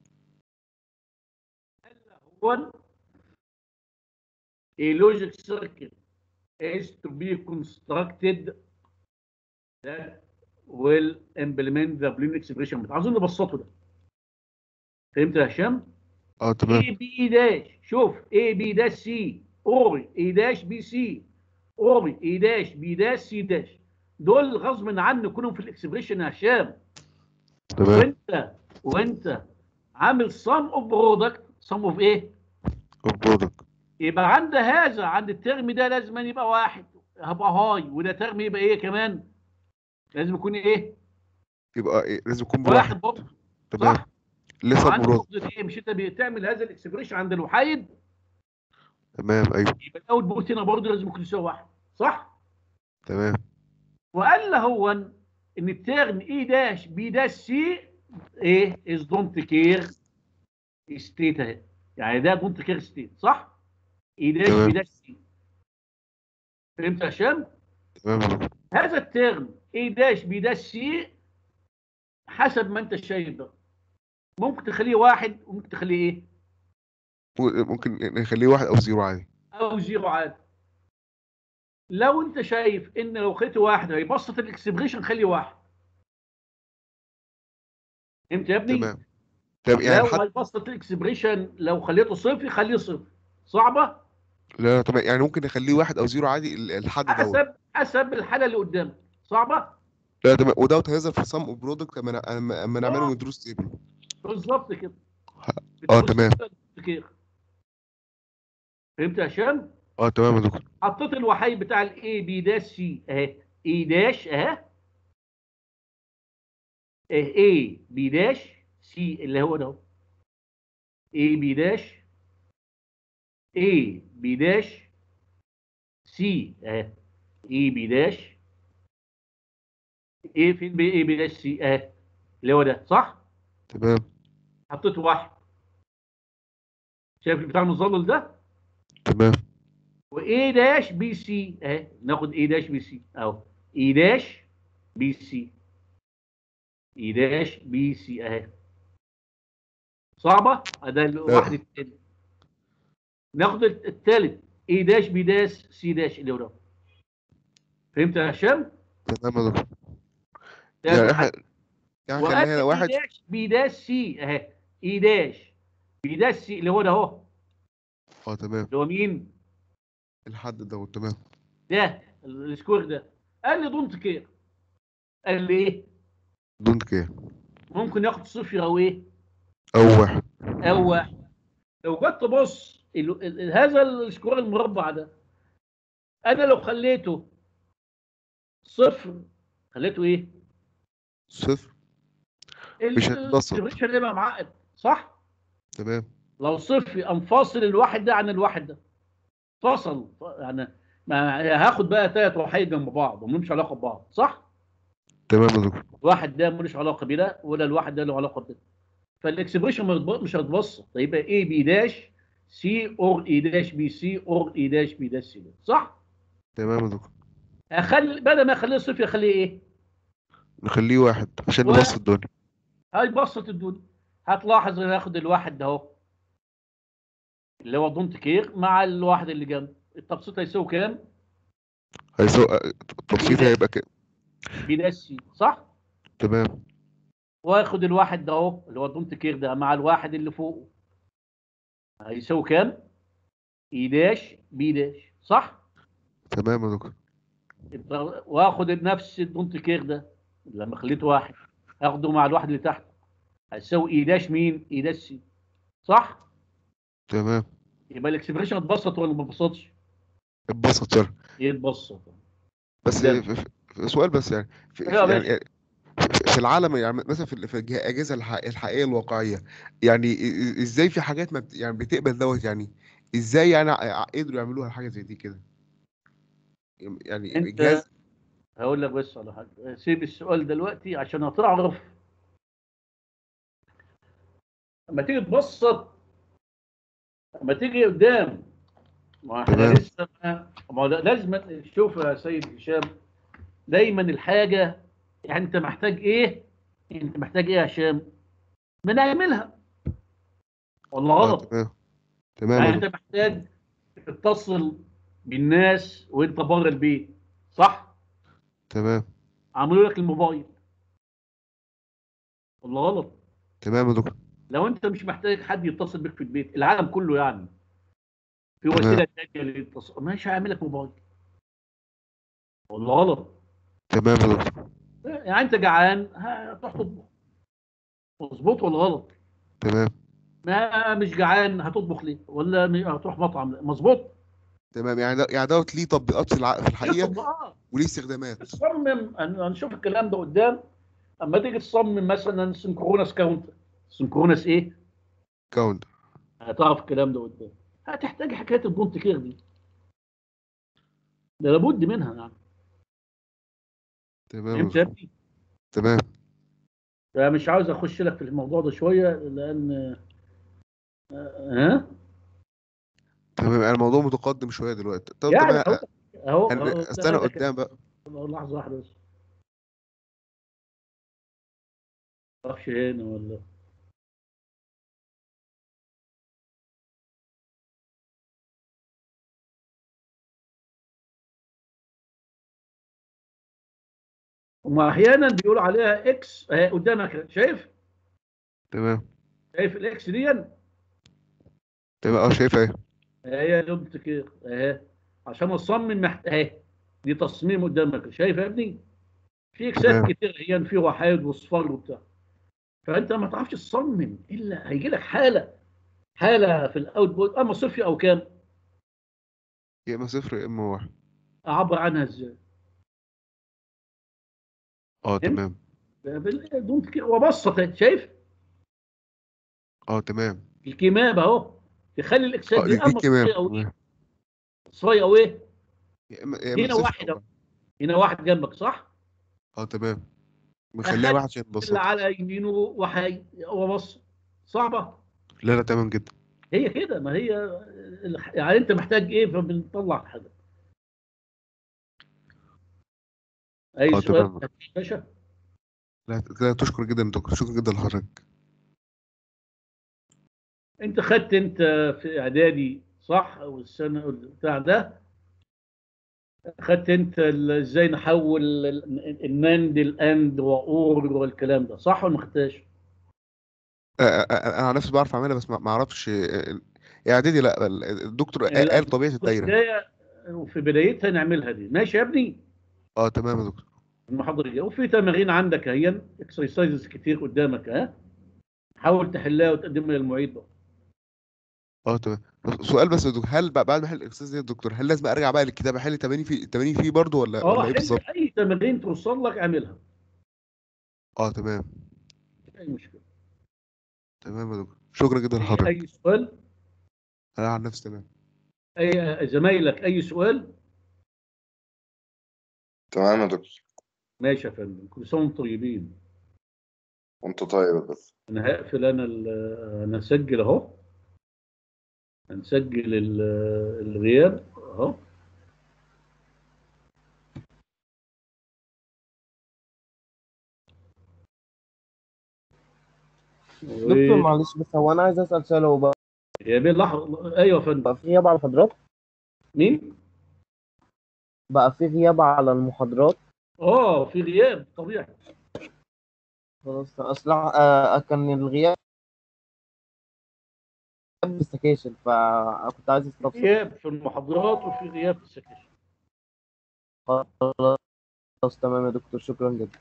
هو اللوجيك سيركت is to be constructed that will implement the Boolean expression عاوزين نبسطه ده فهمت يا هشام؟ اه تمام A B داش شوف A B داش C اور A داش B C اور A داش B داش C داش دول غصب عني كلهم في الاكسبريشن يا هشام تمام وانت وانت عامل sum of product sum of ايه؟ برودكت يبقى عند هذا عند الترم ده لازم أن يبقى واحد هبقى هاي وده ترم يبقى ايه كمان؟ لازم يكون ايه؟ يبقى إيه؟ لازم يكون واحد بواحد برضه تمام صح؟ لسه وعند برودكت نقطة ايه؟ مش انت بتعمل هذا الاكسبريشن عند الوحيد تمام ايوه يبقى الاوت بوت هنا برضه لازم يكون يساوي واحد صح؟ تمام وقال له هو ان الترم اي داش بي داش سي ايه از دونت كير ستيت اهي يعني ده دونت كير ستيت صح؟ اي داش تمام. بي داش سي فهمت يا هشام؟ تمام يا دكتور. هذا الترم اي داش بي داش سي حسب ما انت شايف ده ممكن تخليه واحد وممكن تخليه ايه؟ ممكن نخليه واحد او زيرو عادي او زيرو عادي لو انت شايف ان لو خليته واحد هيبسط الاكسبريشن خليه واحد فهمت يا ابني؟ تمام طب يعني لو حتى هيبسط الاكسبريشن لو خليته صفر خليه صفر صعبه لا تمام يعني ممكن نخليه واحد او زيرو عادي ال- الحد دوت حسب حسب الحاله اللي قدامك صعبه لا تمام ودوت هيظهر في سم اوف برودكت اما ن- اما أما نعمله آه. من دروس تيبل بالظبط كده اه تمام كده. فهمت يا هشام؟ اه تمام يا دكتور حطيت الوحيد بتاع الاي بي داش سي اهي اي داش اهي اي بي داش سي اللي هو ده اي بي داش اي بي داش سي اهي اي بي داش ايه فين بي اي بي داش سي اهي اللي هو ده صح؟ تمام حطيت واحد شايف بتاع المظلل ده؟ تمام واي داش بي سي اهي ناخد اي داش بي سي اهو اي داش بي سي اي داش بي سي اهي صعبه ده الواحد التاني ناخد التالت اي داش بي داش سي داش اللي هو ده فهمت يا هشام؟ تمام يا دكتور ده يعني الواحد. احنا يعني وقال خلينا هنا واحد اي داش بي داش سي اهي اي داش بي داش سي اللي هو ده اهو اه تمام اللي هو مين؟ الحد دوت تمام ده السكور ده قال لي دونت كير قال لي ايه؟ دونت كير ممكن ياخد صفر او ايه؟ او واحد او واحد لو جيت تبص ال- ال- هذا السكور المربع ده انا لو خليته صفر خليته ايه؟ صفر ال- مش هيتبسط. الريتش هيبقى معقد صح؟ تمام لو صفر قام فاصل الواحد ده عن الواحد ده فصل يعني ما هاخد بقى تلات وحيد جنب بعض وملهمش علاقه ببعض صح؟ تمام يا دكتور الواحد ده ملوش علاقه بده ولا الواحد ده له علاقه بده فالاكسبريشن ما يتب- مش هتبسط هيبقى اي بي داش سي اور اي داش بي سي اور اي داش بي داش سي صح؟ تمام يا دكتور اخلي بدل ما اخليه صفر اخليه ايه؟ نخليه واحد عشان واحد. نبسط الدنيا هيبسط الدنيا هتلاحظ ان هاخد الواحد ده اهو اللي هو دونت كير مع الواحد اللي جنبه التبسيط هيساوي كام؟ هيساوي التبسيط هيبقى كده بي داش سي صح؟ تمام واخد الواحد ده اهو اللي هو دونت كير ده مع الواحد اللي فوقه هيساوي كام؟ اي داش بي داش صح؟ تمام يا دكتور يبقى واخد نفس الدونت كير ده لما خليته واحد اخده مع الواحد اللي تحت هيساوي اي داش مين؟ اي داش سي صح؟ تمام يبقى الاكسبريشن اتبسط ولا ما اتبسطش؟ اتبسط شر يتبسط بس جامد. في في سؤال بس يعني في, ايوه يا في يعني في- في العالم يعني مثلا في ال- في الج- الاجهزه الح- الحقيقيه الواقعيه يعني إ- إ- ازاي في حاجات ما بت يعني بتقبل دوت يعني ازاي يعني ع- قدروا يعملوها حاجه زي دي كده يعني انت الجهاز هقول لك بس على حاجه سيب السؤال دلوقتي عشان هتعرف لما تيجي تبسط لما تيجي قدام ما احنا تمام. لسه ما ما هو لازم شوف يا سيد هشام دايما الحاجه يعني انت محتاج ايه؟ انت محتاج ايه يا هشام؟ بنعملها ولا آه غلط؟ تمام تمام يعني يا انت دكتور. محتاج تتصل بالناس وانت بره البيت صح تمام عملوا لك الموبايل ولا غلط تمام يا دكتور لو انت مش محتاج حد يتصل بك في البيت العالم كله يعني في تمام. وسيله تانيه للاتصال مش هيعمل لك موبايل ولا غلط تمام يا دكتور يعني انت جعان هتروح تطبخ مظبوط ولا غلط تمام ما مش جعان هتطبخ ليه ولا م- هتروح مطعم مظبوط تمام يعني ده يعني دوت ليه تطبيقات في الع... في الحقيقه يطبخ، آه. وليه استخدامات تصمم هن- هنشوف الكلام ده قدام اما تيجي تصمم مثلا سنكرونس كاونتر سنكرونس ايه كاونت هتعرف الكلام ده قدام هتحتاج حكايه البونت كير دي ده لابد منها يعني تمام يا فهمت يا دكتور. ابني تمام فمش عاوز اخش لك في الموضوع ده شويه لان ها تمام يعني الموضوع متقدم شويه دلوقتي طب يعني تمام اهو اهو هن- أهو، استنى ده- ده- قدام بقى ده- لحظه واحده بس معرفش هنا ولا هم احيانا بيقولوا عليها اكس اهي قدامك شايف تمام شايف الاكس دي تمام اه شايف اهي هي لوبت كده اهي عشان اصمم محت... اهي دي تصميم قدامك شايف يا ابني في اكسات تمام. كتير هي في وحايد واصفار وبتاع فانت ما تعرفش تصمم الا هيجي لك حاله حاله في الاوتبوت اما صفر او كام يا اما صفر يا اما واحد اعبر عنها ازاي اه فهمت؟ تمام بال- دون كده وبسط شايف اه تمام الكمام اهو تخلي الاكسات اه دي دي اما دي كمان صفر او ايه تمام. صفر او ايه يا اما يا اما هنا صفر واحد أو أهو. هنا واحد جنبك صح اه تمام مخليها واحد عشان اللي تبسط على يمينه وحي وبص صعبه لا لا تمام جدا هي كده ما هي الح- يعني انت محتاج ايه فبنطلع حاجه اي اه سؤال تمام. يا باشا لا لا تشكر جدا يا دكتور شكرا جدا لحضرتك انت خدت انت في اعدادي صح او السنه بتاع ده خدت انت ال- ازاي نحول ال- الناند الاند واور والكلام ده صح ولا ما خدتهاش؟ آه، آه، آه، انا عن نفسي بعرف اعملها بس ما ما اعرفش آه، اعدادي لا ال- الدكتور لا، قال طبيعه في الدايره البدايه وفي بدايتها نعملها دي ماشي يا ابني اه تمام يا دكتور المحاضره دي وفي تمارين عندك اهي اكسرسايزز كتير قدامك ها حاول تحلها وتقدمها للمعيد بقى اه تمام بس سؤال بس يا دكتور هل بقى بعد ما احل الاكسس دي يا دكتور هل لازم ارجع بقى للكتاب احل 80 في 80 فيه برضه ولا اه ولا ايه حل بالظبط اي تمارين توصل لك اعملها اه تمام مفيش اي مشكله تمام يا دكتور شكرا جدا في لحضرتك اي سؤال انا عن نفسي تمام اي زمايلك اي سؤال تمام يا دكتور ماشي يا فندم كل سنه وانتم طيبين وانت طيب يا دكتور انا هقفل انا ال- انا هسجل اهو هنسجل ال- الغياب اهو دكتور معلش بس هو انا عايز اسال سؤال هو بقى يا بيه لحظه ايوه يا فندم بقى في غياب على المحاضرات مين؟ بقى في غياب على المحاضرات اه في غياب طبيعي خلاص اصل آه كان الغياب بالسكاشن فكنت عايز استفسر غياب في المحاضرات وفي غياب في السكاشن خلاص تمام يا دكتور شكرا جدا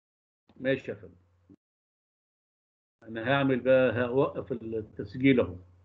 ماشي يا فندم انا هعمل بقى هوقف التسجيل اهو